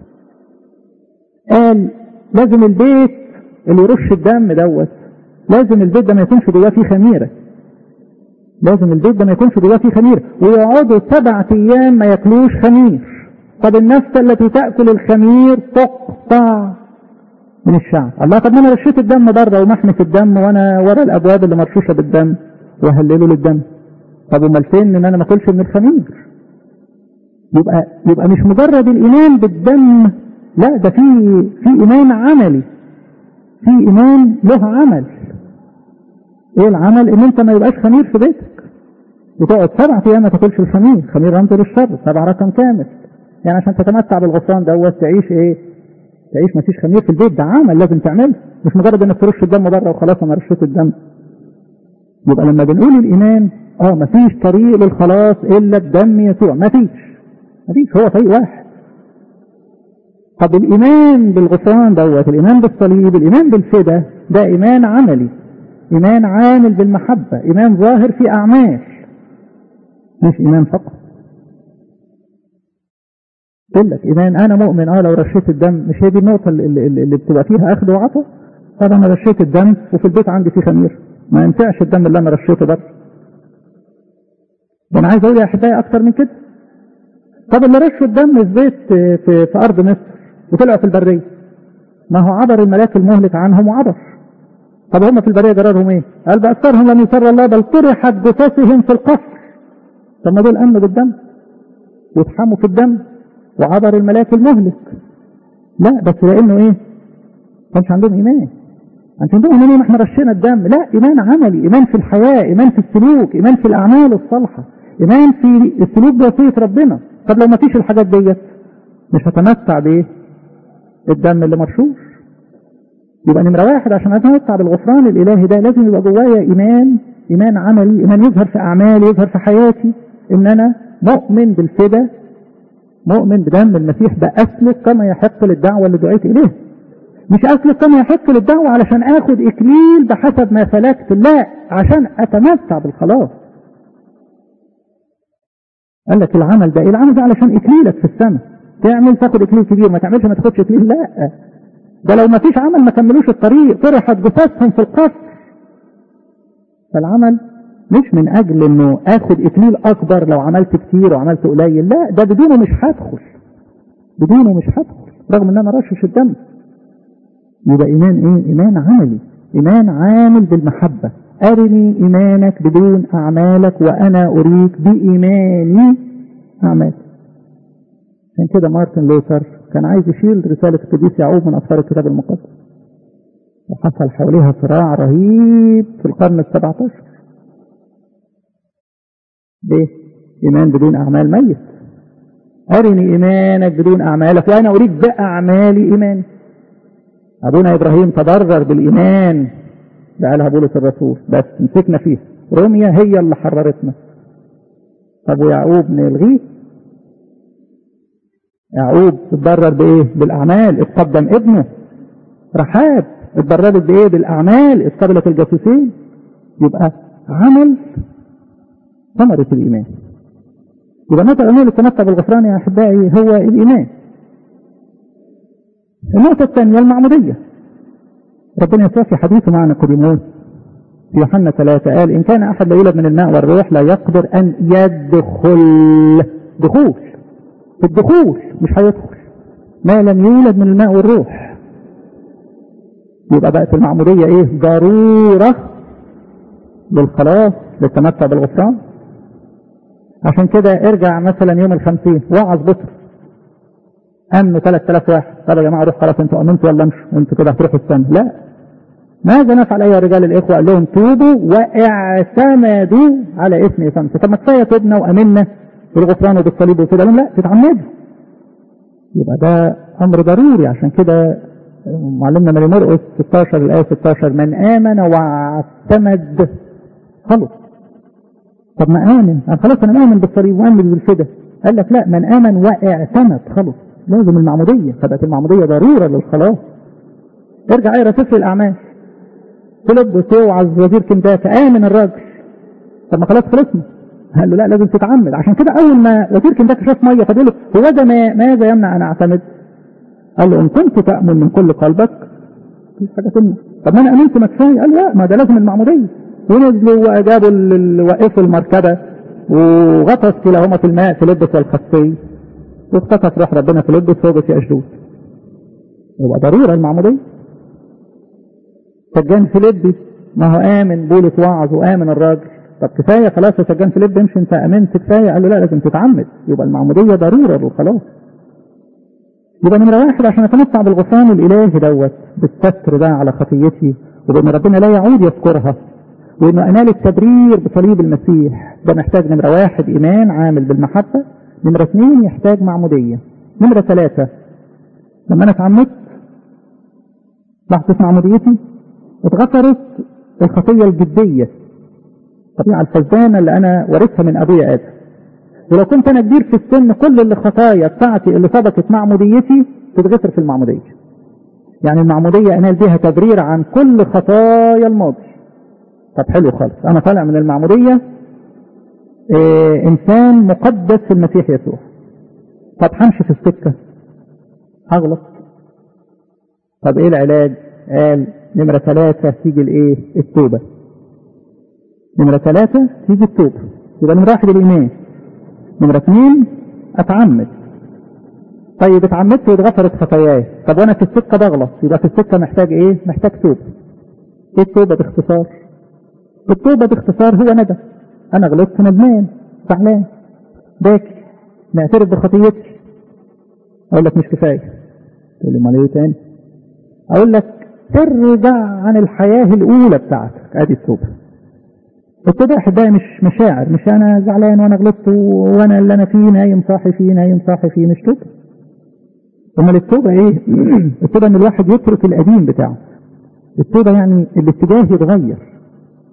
قال لازم البيت اللي يرش الدم دوت لازم البيت ده ما يكونش جواه فيه خميره لازم البيت ده ما يكونش جواه فيه خميره ويقعدوا سبعة ايام ما ياكلوش خمير طب النفس التي تاكل الخمير تقطع من الشعب الله طب ما انا رشيت الدم بره ومحمي في الدم وانا ورا الابواب اللي مرشوشه بالدم وهلله للدم طب امال فين ان انا ما اكلش من الخمير يبقى يبقى مش مجرد الايمان بالدم لا ده في في ايمان عملي في ايمان له عمل ايه العمل ان انت ما يبقاش خمير في بيتك وتقعد سبع ايام ما تاكلش الخمير خمير رمز للشر سبع رقم كامل يعني عشان تتمتع بالغفران دوت تعيش ايه تعيش ما فيش خمير في البيت ده عمل لازم تعمله مش مجرد انك ترش الدم بره وخلاص انا رشيت الدم يبقى لما بنقول الايمان اه ما فيش طريق للخلاص الا بدم يسوع ما فيش ما فيش هو طريق واحد طب الايمان بالغفران دوت الايمان بالصليب الايمان بالفدا ده ايمان عملي ايمان عامل بالمحبه ايمان ظاهر في اعمال مش ايمان فقط قلت لك ايمان انا مؤمن اه لو رشيت الدم مش هي دي النقطه اللي, اللي بتبقى فيها اخذ وعطاء طب انا رشيت الدم وفي البيت عندي فيه خمير ما ينفعش الدم اللي انا رشيته بره ده انا عايز اقول يا احبائي اكتر من كده طب اللي رشوا الدم في بيت في, في ارض مصر وطلعوا في البريه ما هو عبر الملاك المهلك عنهم وعبر طب هم في البريه جرارهم ايه؟ قال باكثرهم لم يسر الله بل طرحت جثثهم في القصر طب ما دول امنوا بالدم واتحموا في الدم وعبر الملاك المهلك لا بس لانه ايه؟ ما كانش عندهم ايمان انت عندهم ايمان احنا رشينا الدم لا ايمان عملي ايمان في الحياه ايمان في السلوك ايمان في الاعمال الصالحه ايمان في السلوك بوصيه ربنا طب لو ما فيش الحاجات ديت مش هتمتع بايه الدم اللي مرشوش يبقى نمرة واحد عشان اتمتع بالغفران الالهي ده لازم يبقى جوايا ايمان ايمان عملي ايمان يظهر في اعمالي يظهر في حياتي ان انا مؤمن بالفدا مؤمن بدم المسيح بأسلك كما يحق للدعوة اللي دعيت إليه مش أسلك كما يحق للدعوة علشان آخد إكليل بحسب ما سلكت لا عشان أتمتع بالخلاص قال لك العمل ده إيه العمل ده علشان إكليلك في السماء تعمل تاخد إكليل كبير ما تعملش ما تاخدش إكليل لا ده لو ما فيش عمل ما كملوش الطريق طرحت جثثهم في القصر فالعمل مش من اجل انه اخد اكليل اكبر لو عملت كتير وعملت قليل لا ده بدونه مش هدخل بدونه مش هدخل رغم ان انا رشش الدم يبقى ايمان ايه ايمان عملي ايمان عامل بالمحبة ارني ايمانك بدون اعمالك وانا اريك بايماني اعمالك عشان كده مارتن لوثر كان عايز يشيل رسالة القديس يعقوب من أسفار الكتاب المقدس وحصل حواليها صراع رهيب في القرن السبعة عشر ليه؟ إيمان بدون أعمال ميت أرني إيمانك بدون أعمالك وأنا أريد بأعمالي إيمان أبونا إبراهيم تضرر بالإيمان ده قالها بولس الرسول بس مسكنا فيه روميا هي اللي حررتنا طب ويعقوب نلغيه يعقوب اتضرر بايه بالاعمال اتقدم ابنه رحاب اتضررت بايه بالاعمال اتقبلت الجاسوسين يبقى عمل ثمرة الايمان يبقى متى الامور التمتع بالغفران يا احبائي هو الايمان النقطة الثانية المعمودية ربنا يسوع في حديثه مع نيقوديموس في يوحنا ثلاثة قال إن كان أحد لا يولد من الماء والروح لا يقدر أن يدخل دخول الدخول مش هيدخل ما لم يولد من الماء والروح يبقى بقت المعمودية ايه ضرورة للخلاص للتمتع بالغفران عشان كده ارجع مثلا يوم الخمسين وعظ بطرس امنوا 3000 واحد طب يا جماعه روح خلاص انتوا امنتوا ولا امشوا وانتوا كده هتروحوا السنه لا ماذا نفعل ايها رجال الاخوه قال لهم توبوا واعتمدوا على اسم اسمته طب ما كفايه تبنا وامنا بالغفران وبالصليب وكده لا تتعمدوا يبقى ده امر ضروري عشان كده معلمنا ماري مرقس 16 الايه 16 من امن واعتمد خلص طب ما امن أنا خلاص انا مؤمن بالصليب وامن بالفدا قال لك لا من امن واعتمد خلص لازم المعموديه فبقت المعموديه ضروره للخلاص ارجع اقرا سفر الاعمال فيلبس يوعظ وزير كنتاكا امن الراجل طب ما خلاص خلصنا قال له لا لازم تتعمد عشان كده اول ما وزير كنتاكا شاف ميه فبيقول له هو ده ما ماذا يمنع ان اعتمد؟ قال له ان كنت تامن من كل قلبك مفيش حاجه تمنع طب ما انا امنت ما كفايه قال لا ما ده لازم المعموديه ونزلوا وجابوا ال- وقفوا المركبه وغطس كلاهما في الماء فيلبس والخصي واختطف روح ربنا فيلبس فوق في اشدود يبقى ضروره المعموديه سجان فيلبي ما هو امن بولس وعظ وامن الراجل طب كفايه خلاص يا سجان فيليب امشي انت امنت كفايه قال له لا لازم تتعمد يبقى المعموديه ضروره للخلاص يبقى نمره واحد عشان اتمتع بالغفران الالهي دوت بالستر ده على خطيتي وبان ربنا لا يعود يذكرها وانه انال التبرير بصليب المسيح ده محتاج نمره واحد ايمان عامل بالمحبه نمره اثنين يحتاج معموديه نمره ثلاثه لما انا اتعمدت لحظه معموديتي اتغفرت الخطيه الجديه الطبيعة الفزانة اللي أنا ورثها من أبويا آدم ولو كنت أنا كبير في السن كل الخطايا بتاعتي اللي سبقت معموديتي تتغفر في المعمودية يعني المعمودية أنال بيها تبرير عن كل خطايا الماضي طب حلو خالص أنا طالع من المعمودية إيه إنسان مقدس في المسيح يسوع طب همشي في السكة هغلط طب إيه العلاج؟ قال نمرة ثلاثة تيجي الإيه؟ التوبة نمرة ثلاثة تيجي التوبة يبقى نمرة واحد الإيمان نمرة اثنين أتعمد طيب اتعمدت واتغفرت خطاياي طب وأنا في السكة بغلط يبقى في السكة محتاج إيه؟ محتاج توبة إيه التوبة باختصار؟ التوبة باختصار هو ندم أنا غلطت ندمان زعلان باكي معترف بخطيتي أقول لك مش كفاية تقول لي أمال إيه تاني؟ أقول لك ارجع عن الحياة الأولى بتاعتك أدي التوبة التوبة احبائي مش مشاعر مش انا زعلان وانا غلطت وانا اللي انا فيه نايم صاحي فيه نايم صاحي فيه مش توبة امال التوبة ايه التوبة ان الواحد يترك القديم بتاعه التوبة يعني الاتجاه يتغير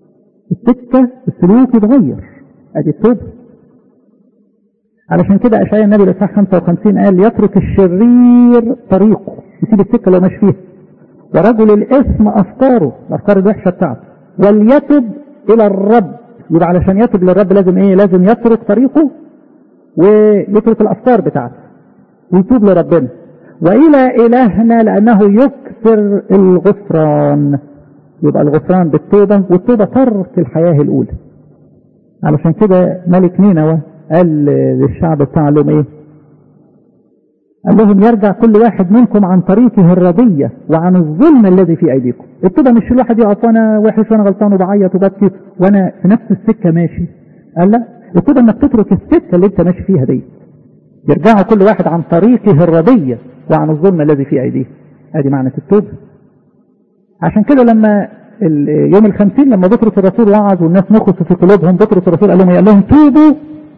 السكة السلوك يتغير ادي التوبة علشان كده اشعياء النبي الاصحاح 55 قال يترك الشرير طريقه يسيب السكة اللي ماشي فيها ورجل الاثم افكاره الافكار الوحشة بتاعته وليتب الى الرب يبقى علشان يتب للرب لازم ايه لازم يترك طريقه ويترك الافكار بتاعته ويتوب لربنا والى الهنا لانه يكثر الغفران يبقى الغفران بالتوبة والتوبة ترك الحياة الاولى علشان كده ملك نينوى قال للشعب بتاع لهم ايه قال لهم يرجع كل واحد منكم عن طريقه الردية وعن الظلم الذي في ايديكم التوبة مش الواحد يقف وانا وحش وانا غلطان وبعيط وببكي وانا في نفس السكة ماشي قال لا التوبة انك تترك السكة اللي انت ماشي فيها دي يرجع كل واحد عن طريقه الردية وعن الظلم الذي في ايديه ادي معنى التوبة عشان كده لما يوم الخمسين لما بطرس الرسول وعظ والناس نخصوا في قلوبهم بطرس الرسول قال لهم قال لهم توبوا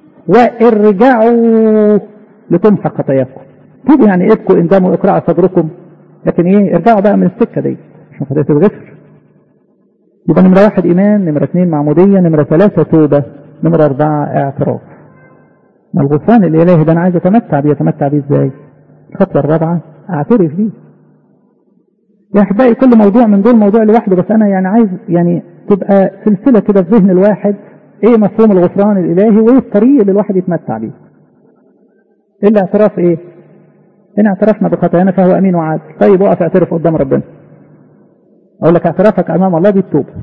وارجعوا لتمحى خطاياكم توبوا يعني ابكوا اندموا اقرعوا صدركم لكن ايه ارجعوا بقى من السكه دي عشان خطايا تتغفر يبقى نمره واحد ايمان نمره اثنين معموديه نمره ثلاثه توبه نمره اربعه اعتراف ما الغفران الالهي ده انا عايز اتمتع بيه اتمتع بيه ازاي الخطوه الرابعه اعترف بيه يا احبائي كل موضوع من دول موضوع لوحده بس انا يعني عايز يعني تبقى سلسله كده في ذهن الواحد ايه مفهوم الغفران الالهي وايه الطريق اللي الواحد يتمتع بيه الاعتراف ايه ان اعترفنا بخطايانا فهو امين وعادل طيب وقف اعترف قدام ربنا اقول لك اعترافك امام الله دي التوبه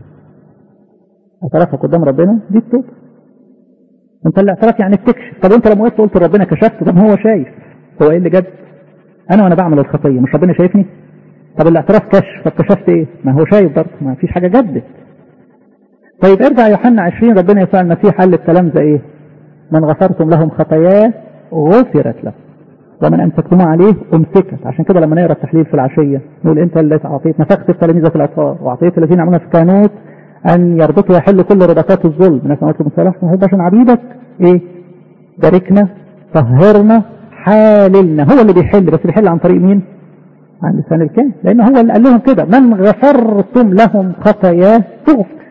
اعترافك قدام ربنا دي التوبه انت الاعتراف يعني بتكشف طب انت لما وقفت قلت لربنا كشفت طب هو شايف هو ايه اللي جد انا وانا بعمل الخطيه مش ربنا شايفني طب الاعتراف كشف طب كشفت ايه ما هو شايف برضه ما فيش حاجه جدت طيب ارجع يوحنا 20 ربنا يسوع المسيح قال للتلامذه ايه من غفرتم لهم خطاياه غفرت له ومن امسكتم عليه امسكت عشان كده لما نقرا التحليل في العشيه نقول انت اللي اعطيت نفخت التلاميذ في الاطفال واعطيت الذين يعملون في الكهنوت ان يربطوا ويحلوا كل ربطات الظلم الناس قالت لهم صلاح ما عشان عبيدك ايه باركنا طهرنا حاللنا هو اللي بيحل بس بيحل عن طريق مين عن لسان الكاهن لان هو اللي قال لهم كده من غفرتم لهم خطاياه تغفر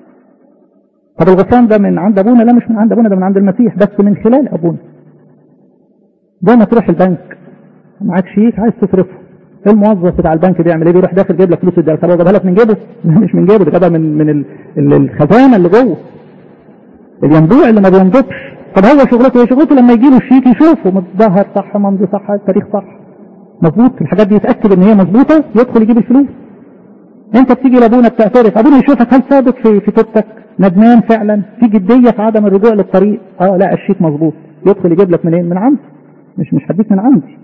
طب الغفران ده من عند ابونا لا مش من عند ابونا ده من عند المسيح بس من خلال ابونا ده ما تروح البنك معاك شيك عايز تصرفه الموظف بتاع البنك بيعمل ايه بيروح داخل جايب لك فلوس الدرس طب جابها لك من جيبه مش من جيبه ده جابها من من الخزانه اللي جوه الينبوع اللي ما بينضبش طب هو شغلته ايه شغلته لما يجي له الشيك يشوفه متظهر صح ممضي صح التاريخ صح مظبوط الحاجات دي يتاكد ان هي مظبوطه يدخل يجيب الفلوس انت بتيجي لابونا بتعترف ابونا يشوفك هل صادق في في توبتك ندمان فعلا في جديه في عدم الرجوع للطريق اه لا الشيك مظبوط يدخل يجيب لك منين من عنده مش مش هديك من عندي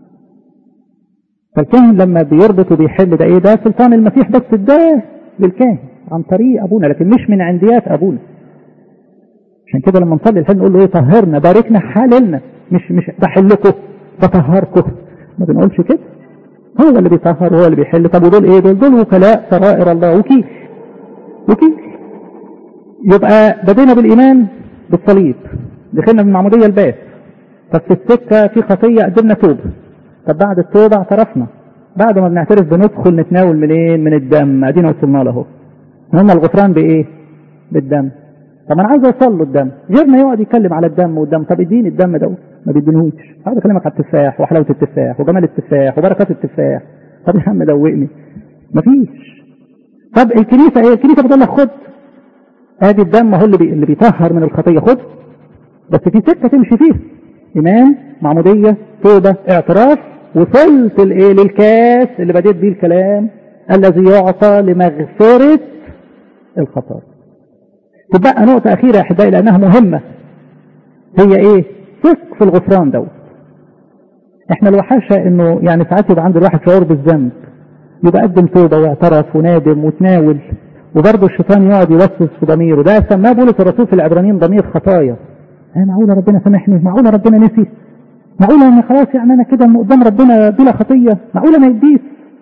فالكاهن لما بيربط وبيحل ده ايه ده سلطان المسيح بس اداه للكاهن عن طريق ابونا لكن مش من عنديات ابونا عشان كده لما نصلي الحين نقول له ايه طهرنا باركنا حللنا مش مش بحلكم بطهركم ما بنقولش كده هو اللي بيطهر هو اللي بيحل طب ودول ايه دول دول وكلاء سرائر الله وكيل وكيل يبقى بدينا بالايمان بالصليب دخلنا من المعموديه الباب طب في السكه في خطيه قدمنا توبه طب بعد التوبه اعترفنا بعد ما بنعترف بندخل نتناول منين من الدم ادينا وصلنا له قلنا الغفران بايه بالدم طب انا عايز اوصل له الدم غير ما يقعد يتكلم على الدم والدم طب اديني الدم ده ما بيدينهوش هقعد اكلمك على التفاح وحلاوه التفاح وجمال التفاح وبركات التفاح طب يا عم دوقني مفيش طب الكنيسه ايه الكنيسه بتقول لك خد ادي الدم هو اللي بي... اللي بيطهر من الخطيه خد بس في سكه تمشي فيها ايمان معموديه توبه اعتراف وصلت الايه للكاس اللي بديت بيه الكلام الذي يعطى لمغفره الخطايا تبقى نقطة أخيرة يا أحبائي لأنها مهمة هي إيه؟ صدق في الغفران دوت. إحنا الوحاشة إنه يعني ساعات يبقى عند الواحد شعور بالذنب يبقى قدم توبة واعترف ونادم وتناول وبرضه الشيطان يقعد يوسوس في ضميره ده سماه بولس الرسول في العبرانيين ضمير خطايا. آه معقولة ربنا سامحني؟ معقولة ربنا نسي؟ معقولة إن خلاص يعني أنا كده قدام ربنا بلا خطية؟ معقولة ما يديس؟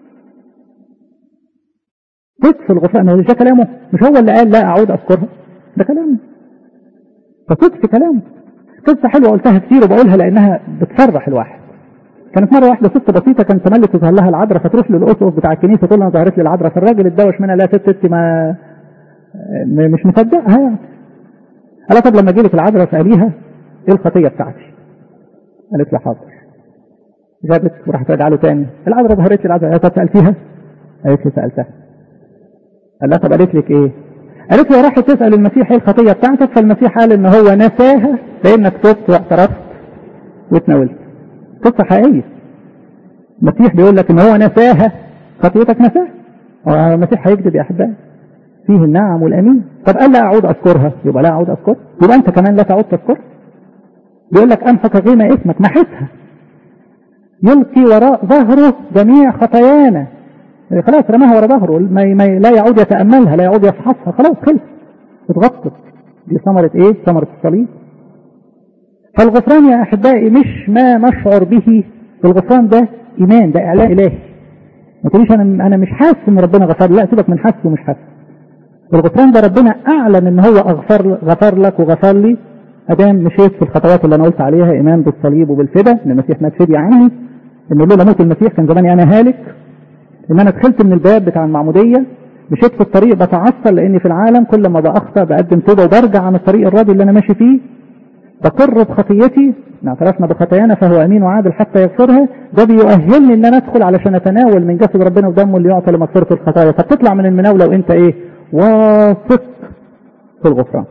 صدق في الغفران مش ده كلامه؟ مش هو اللي قال لا أعود أذكرها؟ ده كلام فصدق في كلامه قصة حلوة قلتها كتير وبقولها لأنها بتفرح الواحد كانت مرة واحدة ست بسيطة كانت تملي تظهر لها العذراء فتروح للأسقف بتاع الكنيسة تقول لها ظهرت لي العذراء فالراجل اتدوش منها لا ست ست ما مش مصدقها يعني قال طب لما اجي لك العذراء اساليها ايه الخطيه بتاعتي قالت له حاضر جابت وراحت راجعه له تاني العذراء ظهرت لي العذراء طب سالتيها قالت لي سالتها قال لها طب قالت لك ايه قالت له راحت تسال المسيح ايه الخطيه بتاعتك فالمسيح قال ان هو نساها لانك تبت واعترفت واتناولت قصه حقيقيه المسيح بيقول لك ان هو نساها خطيتك نساها هو المسيح هيكذب يا احبائي فيه النعم والامين طب قال لا اعود اذكرها يبقى لا اعود اذكرها يبقى انت كمان لا تعود تذكرها بيقول لك امسك غيمه اسمك محسها يلقي وراء ظهره جميع خطايانا خلاص رماها وراء ظهره ما ما لا يعود يتاملها لا يعود يفحصها خلاص خلص اتغطت دي ثمره ايه؟ ثمره الصليب فالغفران يا احبائي مش ما نشعر به الغفران ده ايمان ده اعلان الهي ما تقوليش انا انا مش حاسس ان ربنا غفر لا سيبك من حاسس ومش حاسس الغفران ده ربنا اعلن ان هو اغفر غفر لك وغفر لي ادام مشيت في الخطوات اللي انا قلت عليها ايمان بالصليب وبالفدا ان المسيح مات فدية عني ان لولا موت المسيح كان زماني انا هالك ان انا دخلت من الباب بتاع المعموديه مشيت في الطريق بتعثر لاني في العالم كل ما باخطا بقدم توبه وبرجع عن الطريق الراضي اللي انا ماشي فيه بقر بخطيتي ان اعترفنا بخطايانا فهو امين وعادل حتى يغفرها ده بيؤهلني ان انا ادخل علشان اتناول من جسد ربنا ودمه اللي يعطى لمغفره الخطايا فتطلع من المناوله وانت ايه واثق في الغفران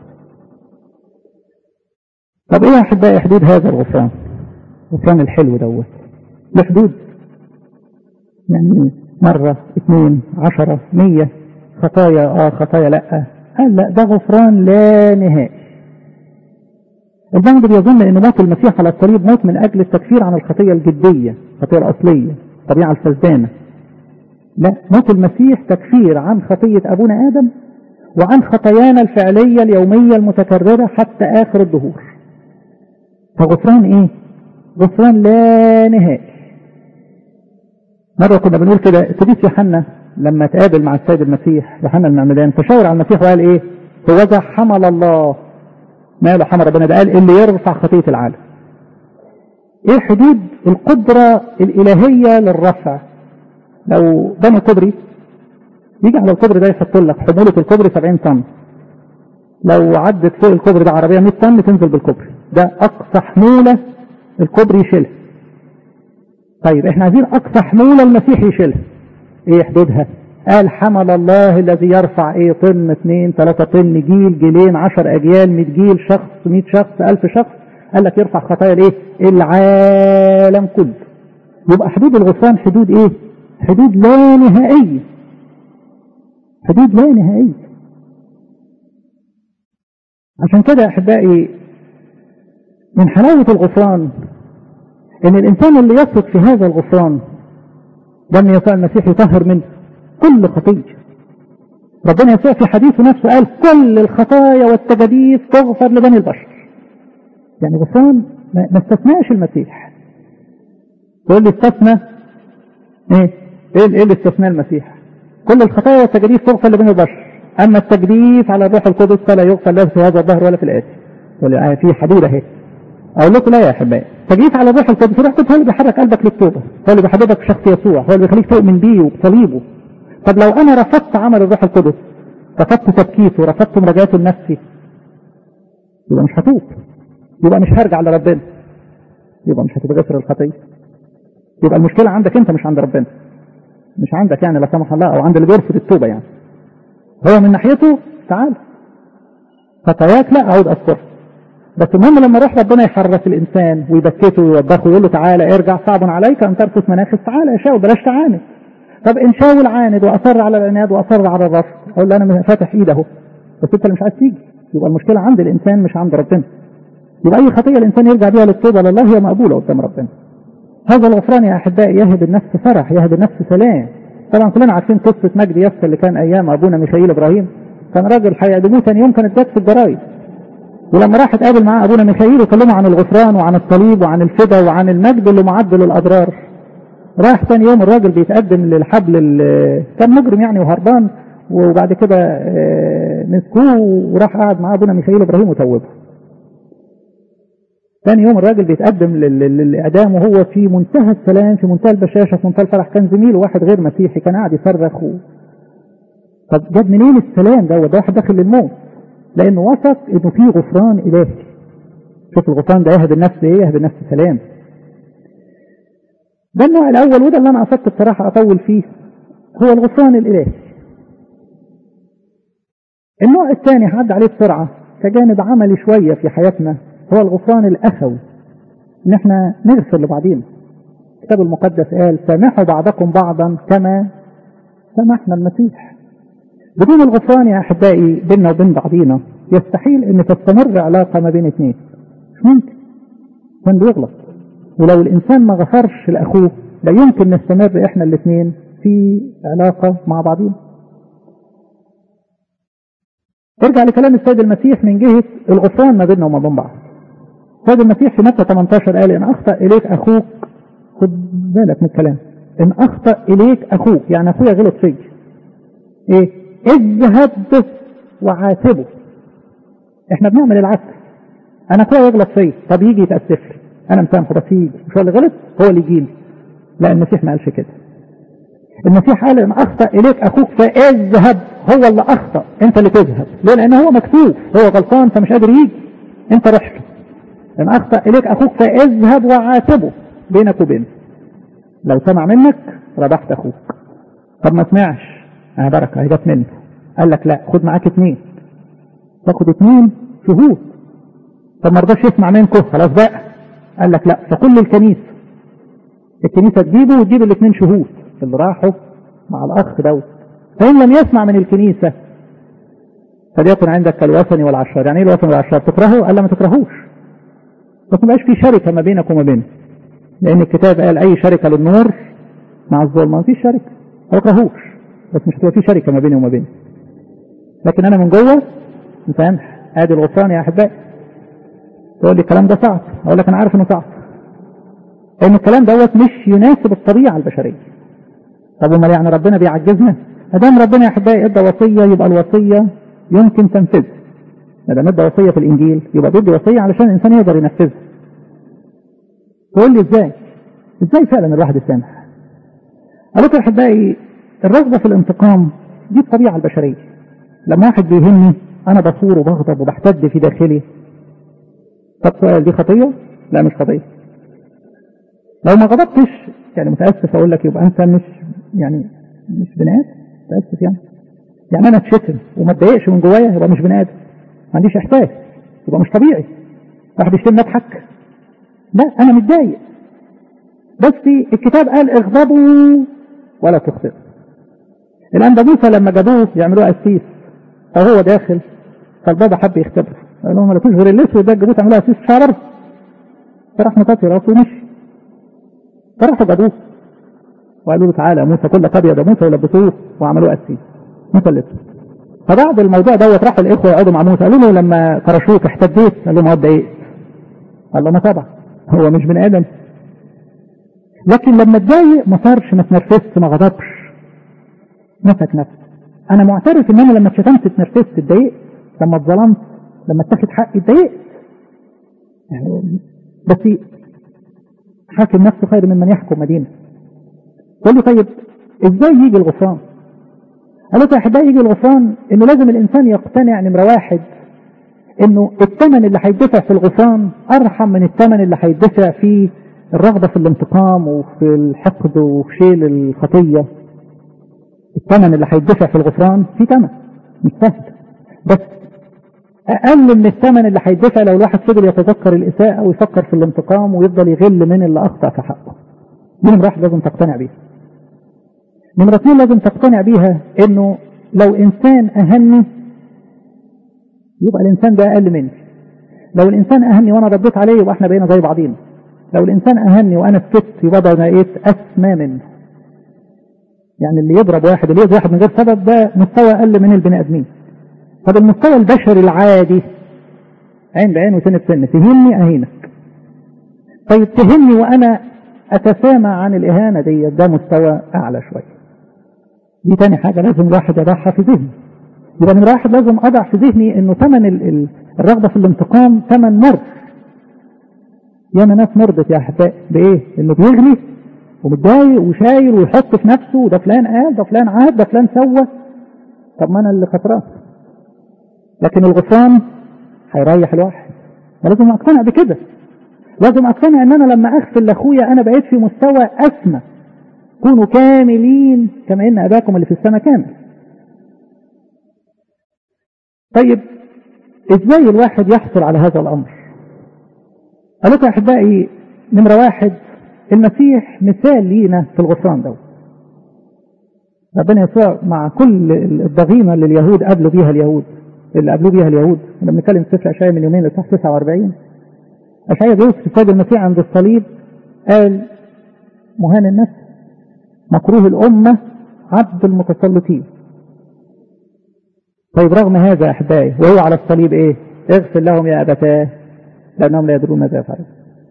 طب ايه يا احبائي حدود هذا الغفران الغفران الحلو دوت له حدود يعني مرة اثنين عشرة مية خطايا اه خطايا لا قال لا ده غفران لا نهائي البعض بيظن ان موت المسيح على الصليب موت من اجل التكفير عن الخطية الجدية الخطية الاصلية الطبيعة الفسدانة لا موت المسيح تكفير عن خطية ابونا ادم وعن خطايانا الفعلية اليومية المتكررة حتى اخر الدهور فغفران ايه غفران لا نهائي مرة كنا بنقول كده قديس يوحنا لما تقابل مع السيد المسيح يوحنا المعمدان فشاور على المسيح وقال ايه هو ذا حمل الله ماله حمل ربنا ده قال اللي يرفع خطية العالم ايه حدود القدرة الالهية للرفع لو بني كوبري يجي على الكوبري ده يحط لك حمولة الكوبري 70 طن لو عدت فوق الكوبري ده عربية 100 طن تنزل بالكوبري ده اقصى حمولة الكوبري يشيلها طيب احنا عايزين اقصى حمولة المسيح يشيلها ايه حدودها قال حمل الله الذي يرفع ايه طن اثنين ثلاثة طن جيل جيلين عشر اجيال 100 جيل شخص 100 شخص 1000 شخص قال لك يرفع خطايا الايه العالم كله يبقى حدود الغفران حدود ايه حدود لا نهائية حدود لا نهائية عشان كده احبائي من حلاوة الغفران ان الانسان اللي يثق في هذا الغفران دم يسوع المسيح يطهر من كل خطية ربنا يسوع في حديثه نفسه قال كل الخطايا والتجاديف تغفر لبني البشر يعني غفران ما استثناش المسيح تقول لي استثنى ايه ايه اللي استثنى المسيح كل الخطايا والتجاديف تغفر لبني البشر اما التجديف على الروح القدس فلا يغفر له في هذا الظهر ولا في الاتي تقول في حدود اهي اقول لكم لا يا احبائي تجديف على الروح القدس الروح القدس هو اللي بيحرك قلبك للتوبه هو اللي بيحببك في شخص يسوع هو اللي بيخليك تؤمن بيه وبصليبه طب لو انا رفضت عمل الروح القدس رفضت تبكيته رفضت مراجعته لنفسي يبقى مش هتوب يبقى مش هرجع لربنا يبقى مش هتتغفر الخطيه يبقى المشكله عندك انت مش عند ربنا مش عندك يعني لا سمح الله او عند اللي بيرفض التوبه يعني هو من ناحيته تعال خطاياك لا اعود اذكرها بس المهم لما روح ربنا يحرك الانسان ويبكته ويوبخه ويقول له تعالى ارجع صعب عليك ان ترفض مناخس تعالى يا شاول بلاش تعاند طب ان شاول عاند واصر على العناد واصر على الرفض اقول له انا فاتح ايد اهو بس انت اللي مش عايز تيجي يبقى المشكله عند الانسان مش عند ربنا يبقى اي خطيه الانسان يرجع بيها للتوبه لله هي مقبوله قدام ربنا هذا الغفران يا احبائي يهب النفس فرح يهب النفس سلام طبعا كلنا عارفين قصه مجدي يسر اللي كان ايام ابونا ميخائيل ابراهيم كان راجل هيعدموه ثاني يوم كانت جت في الجرايد ولما راح اتقابل معاه ابونا ميخائيل وكلمه عن الغفران وعن الصليب وعن الفدا وعن المجد اللي معد للاضرار راح ثاني يوم الراجل بيتقدم للحبل كان مجرم يعني وهربان وبعد كده مسكوه وراح قعد معاه ابونا ميخائيل ابراهيم وتوبه ثاني يوم الراجل بيتقدم للاعدام وهو في منتهى السلام في منتهى البشاشه في منتهى الفرح كان زميله واحد غير مسيحي كان قاعد يصرخ طب جاب منين السلام ده ده واحد داخل للموت لانه وثق انه في غفران الهي شوف الغفران ده يهب النفس ايه يهب النفس سلام ده النوع الاول وده اللي انا قصدت بصراحه اطول فيه هو الغفران الالهي النوع الثاني هعدي عليه بسرعه كجانب عملي شويه في حياتنا هو الغفران الاخوي ان احنا نغفر لبعضينا الكتاب المقدس قال سامحوا بعضكم بعضا كما سامحنا المسيح بدون الغفران يا احبائي بيننا وبين بعضينا يستحيل ان تستمر علاقه ما بين اثنين مش ممكن كان بيغلط ولو الانسان ما غفرش لاخوه لا يمكن نستمر احنا الاثنين في علاقه مع بعضينا ارجع لكلام السيد المسيح من جهه الغفران ما بيننا وما بين بعض السيد المسيح في متى 18 قال ان اخطا اليك اخوك خد بالك من الكلام ان اخطا اليك اخوك يعني اخويا غلط فيا ايه اذهب وعاتبه احنا بنعمل العكس انا اخويا يغلط فيا طب يجي يتاسف لي انا مسامحه بس يجي مش هو اللي غلط هو اللي يجي لي لا المسيح ما قالش كده المسيح قال ان اخطا اليك اخوك فاذهب هو اللي اخطا انت اللي تذهب ليه لان هو مكتوب هو غلطان فمش قادر يجي انت رحت له ان اخطا اليك اخوك فاذهب وعاتبه بينك وبينه لو سمع منك ربحت اخوك طب ما سمعش اه بركه هي جت منه قال لك لا خد معاك اثنين تاخد اثنين شهود طب ما رضاش يسمع منكم خلاص بقى قال لك لا فكل الكنيسه الكنيسه تجيبه وتجيب الاثنين شهود اللي راحوا مع الاخ دوت فان لم يسمع من الكنيسه فليكن عندك كالوثني والعشار يعني ايه الوثني والعشار تكرهه قال لا ما تكرهوش بس ما بقاش في شركه ما بينك وما بينه لان الكتاب قال اي شركه للنور مع الظلمه ما فيش شركه ما تكرهوش بس مش هتبقى في شركه ما بيني وما بينه لكن انا من جوه مسامح ادي الغفران يا احبائي تقول لي الكلام ده صعب اقول لك انا عارف انه صعب لان الكلام دوت مش يناسب الطبيعه البشريه طب امال يعني ربنا بيعجزنا ما دام ربنا يا احبائي ادى وصيه يبقى الوصيه يمكن تنفذها ما دام ادى وصيه في الانجيل يبقى بيدي وصيه علشان الانسان يقدر ينفذها تقول لي ازاي ازاي فعلا الواحد يسامح قال لكم يا احبائي الرغبه في الانتقام دي الطبيعه البشريه لما واحد بيهمني انا بثور وبغضب وبحتد في داخلي طب سؤال دي خطيه لا مش خطيه لو ما غضبتش يعني متاسف اقول لك يبقى انت مش يعني مش بني ادم متاسف يعني يعني انا اتشتم وما اتضايقش من جوايا يبقى مش بني ادم ما عنديش احساس يبقى مش طبيعي واحد يشتمني اضحك لا انا متضايق بس الكتاب قال اغضبوا ولا تخطئوا الان ده موسى لما جابوه يعملوه قسيس فهو داخل فالبابا حب يختبره قال لهم ما لكوش غير الاسود ده جابوه تعملوه قسيس شعر فراح مطاطي راسه ومشي فراحوا جابوه وقالوا له تعالى يا موسى كلك ابيض يا موسى ولبسوه وعملوه قسيس موسى الاسود فبعد الموضوع دوت راحوا الاخوه يقعدوا مع موسى قالوا له لما كرشوك احتديت قال لهم اتضايقت قال له ما طبعا هو مش بني ادم لكن لما اتضايق ما صارش ما اتنرفزش ما غضبش مسك نفسه انا معترف ان انا لما اتشتمت اتنرفزت اتضايقت لما اتظلمت لما اتاخد حقي اتضايقت يعني بس حاكم نفسه خير ممن يحكم مدينه تقول له طيب ازاي يجي الغفران قال له يا احبائي يجي الغفران انه لازم الانسان يقتنع نمره واحد انه الثمن اللي هيدفع في الغفران ارحم من الثمن اللي هيدفع في الرغبه في الانتقام وفي الحقد وفي شيل الخطيه الثمن اللي هيدفع في الغفران في ثمن مش سهل بس اقل من الثمن اللي هيدفع لو الواحد فضل يتذكر الاساءه ويفكر في الانتقام ويفضل يغل من اللي اخطا في حقه دي نمره واحد لازم تقتنع بيها نمره اثنين لازم تقتنع بيها انه لو انسان اهني يبقى الانسان ده اقل مني لو الانسان اهني وانا رديت عليه يبقى احنا بقينا زي بعضينا لو الانسان اهني وانا سكت يبقى ده بقيت اسمى منه يعني اللي يضرب واحد اللي يضرب واحد من غير سبب ده مستوى اقل من البني ادمين طب المستوى البشري العادي عين بعين وسن بسن تهني اهينك طيب تهني وانا اتسامى عن الاهانه دي ده مستوى اعلى شويه دي تاني حاجه لازم الواحد يضعها في ذهنه يبقى من واحد لازم اضع في ذهني انه ثمن الرغبه في الانتقام ثمن مرض ياما ناس مرضت يا احبائي بايه؟ انه بيغلي ومتضايق وشايل ويحط في نفسه وده فلان قال ده فلان عاد ده فلان سوى طب ما انا اللي خسران لكن الغفران هيريح الواحد ولازم اقتنع بكده لازم اقتنع ان انا لما اغفر لاخويا انا بقيت في مستوى اسمى كونوا كاملين كما ان اباكم اللي في السماء كامل طيب ازاي الواحد يحصل على هذا الامر قال لكم يا احبائي نمره واحد المسيح مثال لينا في الغفران ده ربنا يسوع مع كل الضغينه اللي اليهود قابلوا بيها اليهود اللي قابلوه بيها اليهود لما بنتكلم في سفر اشعياء من يومين لصح 49 اشعياء بيوصف السيد المسيح عند الصليب قال مهان النفس مكروه الامه عبد المتسلطين طيب رغم هذا يا احبائي وهو على الصليب ايه اغفر لهم يا ابتاه لانهم لا يدرون ماذا يفعلون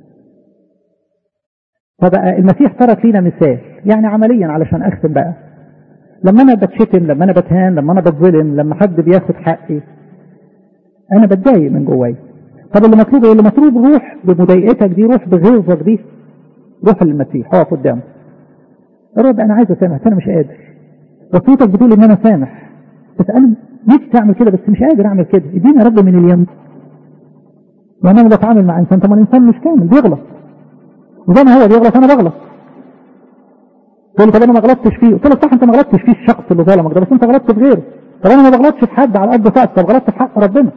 فبقى المسيح ترك لينا مثال يعني عمليا علشان اختم بقى لما انا بتشتم لما انا بتهان لما انا بتظلم لما حد بياخد حقي انا بتضايق من جواي طب اللي مطلوب ايه اللي مطلوب روح بمضايقتك دي روح بغيظك دي روح للمسيح اقف قدامه يا رب انا عايز اسامح انا مش قادر وصيتك بتقول ان انا سامح بس انا نفسي اعمل كده بس مش قادر اعمل كده اديني يا رب من اليم يعني انا بتعامل مع انسان طب الانسان مش كامل بيغلط وزي ما هو بيغلط انا بغلط تقول لي طب انا ما غلطتش فيه قلت له صح انت ما غلطتش فيه الشخص اللي ظلمك ده بس انت غلطت في غيره طب انا ما بغلطش في حد على قد طاقتي طب غلطت في حق ربنا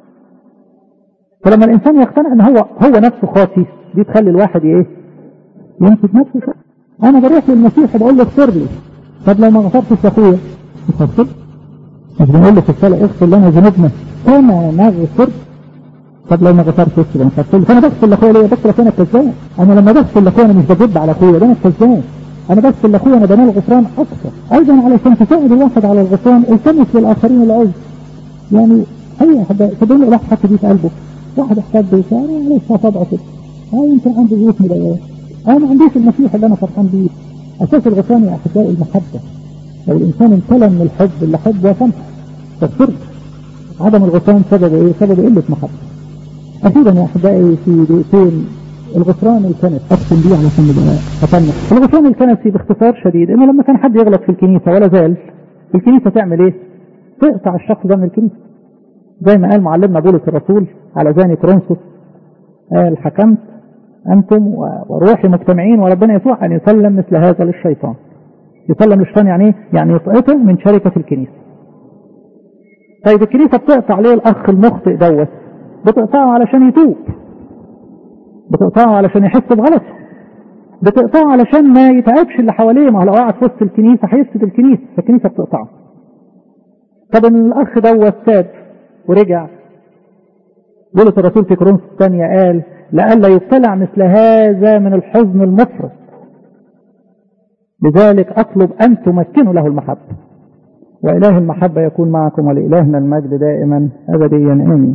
فلما الانسان يقتنع ان هو هو نفسه خاطي دي تخلي الواحد ايه يمسك نفسه شوية. انا بروح للمسيح وبقول له اغفر لي طب لو ما غفرتش لاخويا مش هغفر مش بنقول له في الصلاه اغفر لنا ذنوبنا كما نغفر طب لو ما غفرتش يبقى مش هغفر فانا بغفر لاخويا ليه بغفر لاخويا انا كذاب انا لما بغفر لاخويا انا مش بجد على اخويا ده انا كذاب انا بغفر لاخويا انا بنال غفران اكثر ايضا علشان تساعد الواحد على الغفران التمس للاخرين العذر يعني اي احد صدقني الواحد حط دي في قلبه واحد احتاج بيسار معلش هطبعه كده اه يمكن عنده ظروف مضايقات انا ما عنديش المسيح اللي انا فرحان بيه اساس الغفران يا احبائي المحبه لو الانسان امتلأ من الحب اللي حب وسمح تغفر عدم الغفران سببه ايه؟ سببه قله محبه اخيرا يا احبائي في دقيقتين الغفران الكنسي اقسم بيه علشان نبقى اتمنى الغفران الكنسي باختصار شديد انه لما كان حد يغلط في الكنيسه ولا زال الكنيسه تعمل ايه؟ تقطع الشخص ده من الكنيسه زي ما قال معلمنا بولس الرسول على زاني كورنثوس قال حكمت انتم وروحي مجتمعين وربنا يسوع ان يسلم مثل هذا للشيطان يسلم للشيطان يعني ايه؟ يعني يسقطه من شركه الكنيسه طيب الكنيسه بتقطع ليه الاخ المخطئ دوت بتقطعه علشان يتوب بتقطعه علشان يحس بغلطه بتقطعه علشان ما يتعبش اللي حواليه ما هو لو قعد في وسط الكنيسه هيفسد الكنيسه فالكنيسه بتقطعه طب ان الاخ دوت تاب ورجع بولس الرسول في كورنثوس الثانيه قال لئلا يبتلع مثل هذا من الحزن المفرط لذلك اطلب ان تمكنوا له المحبه واله المحبه يكون معكم ولالهنا المجد دائما ابديا امين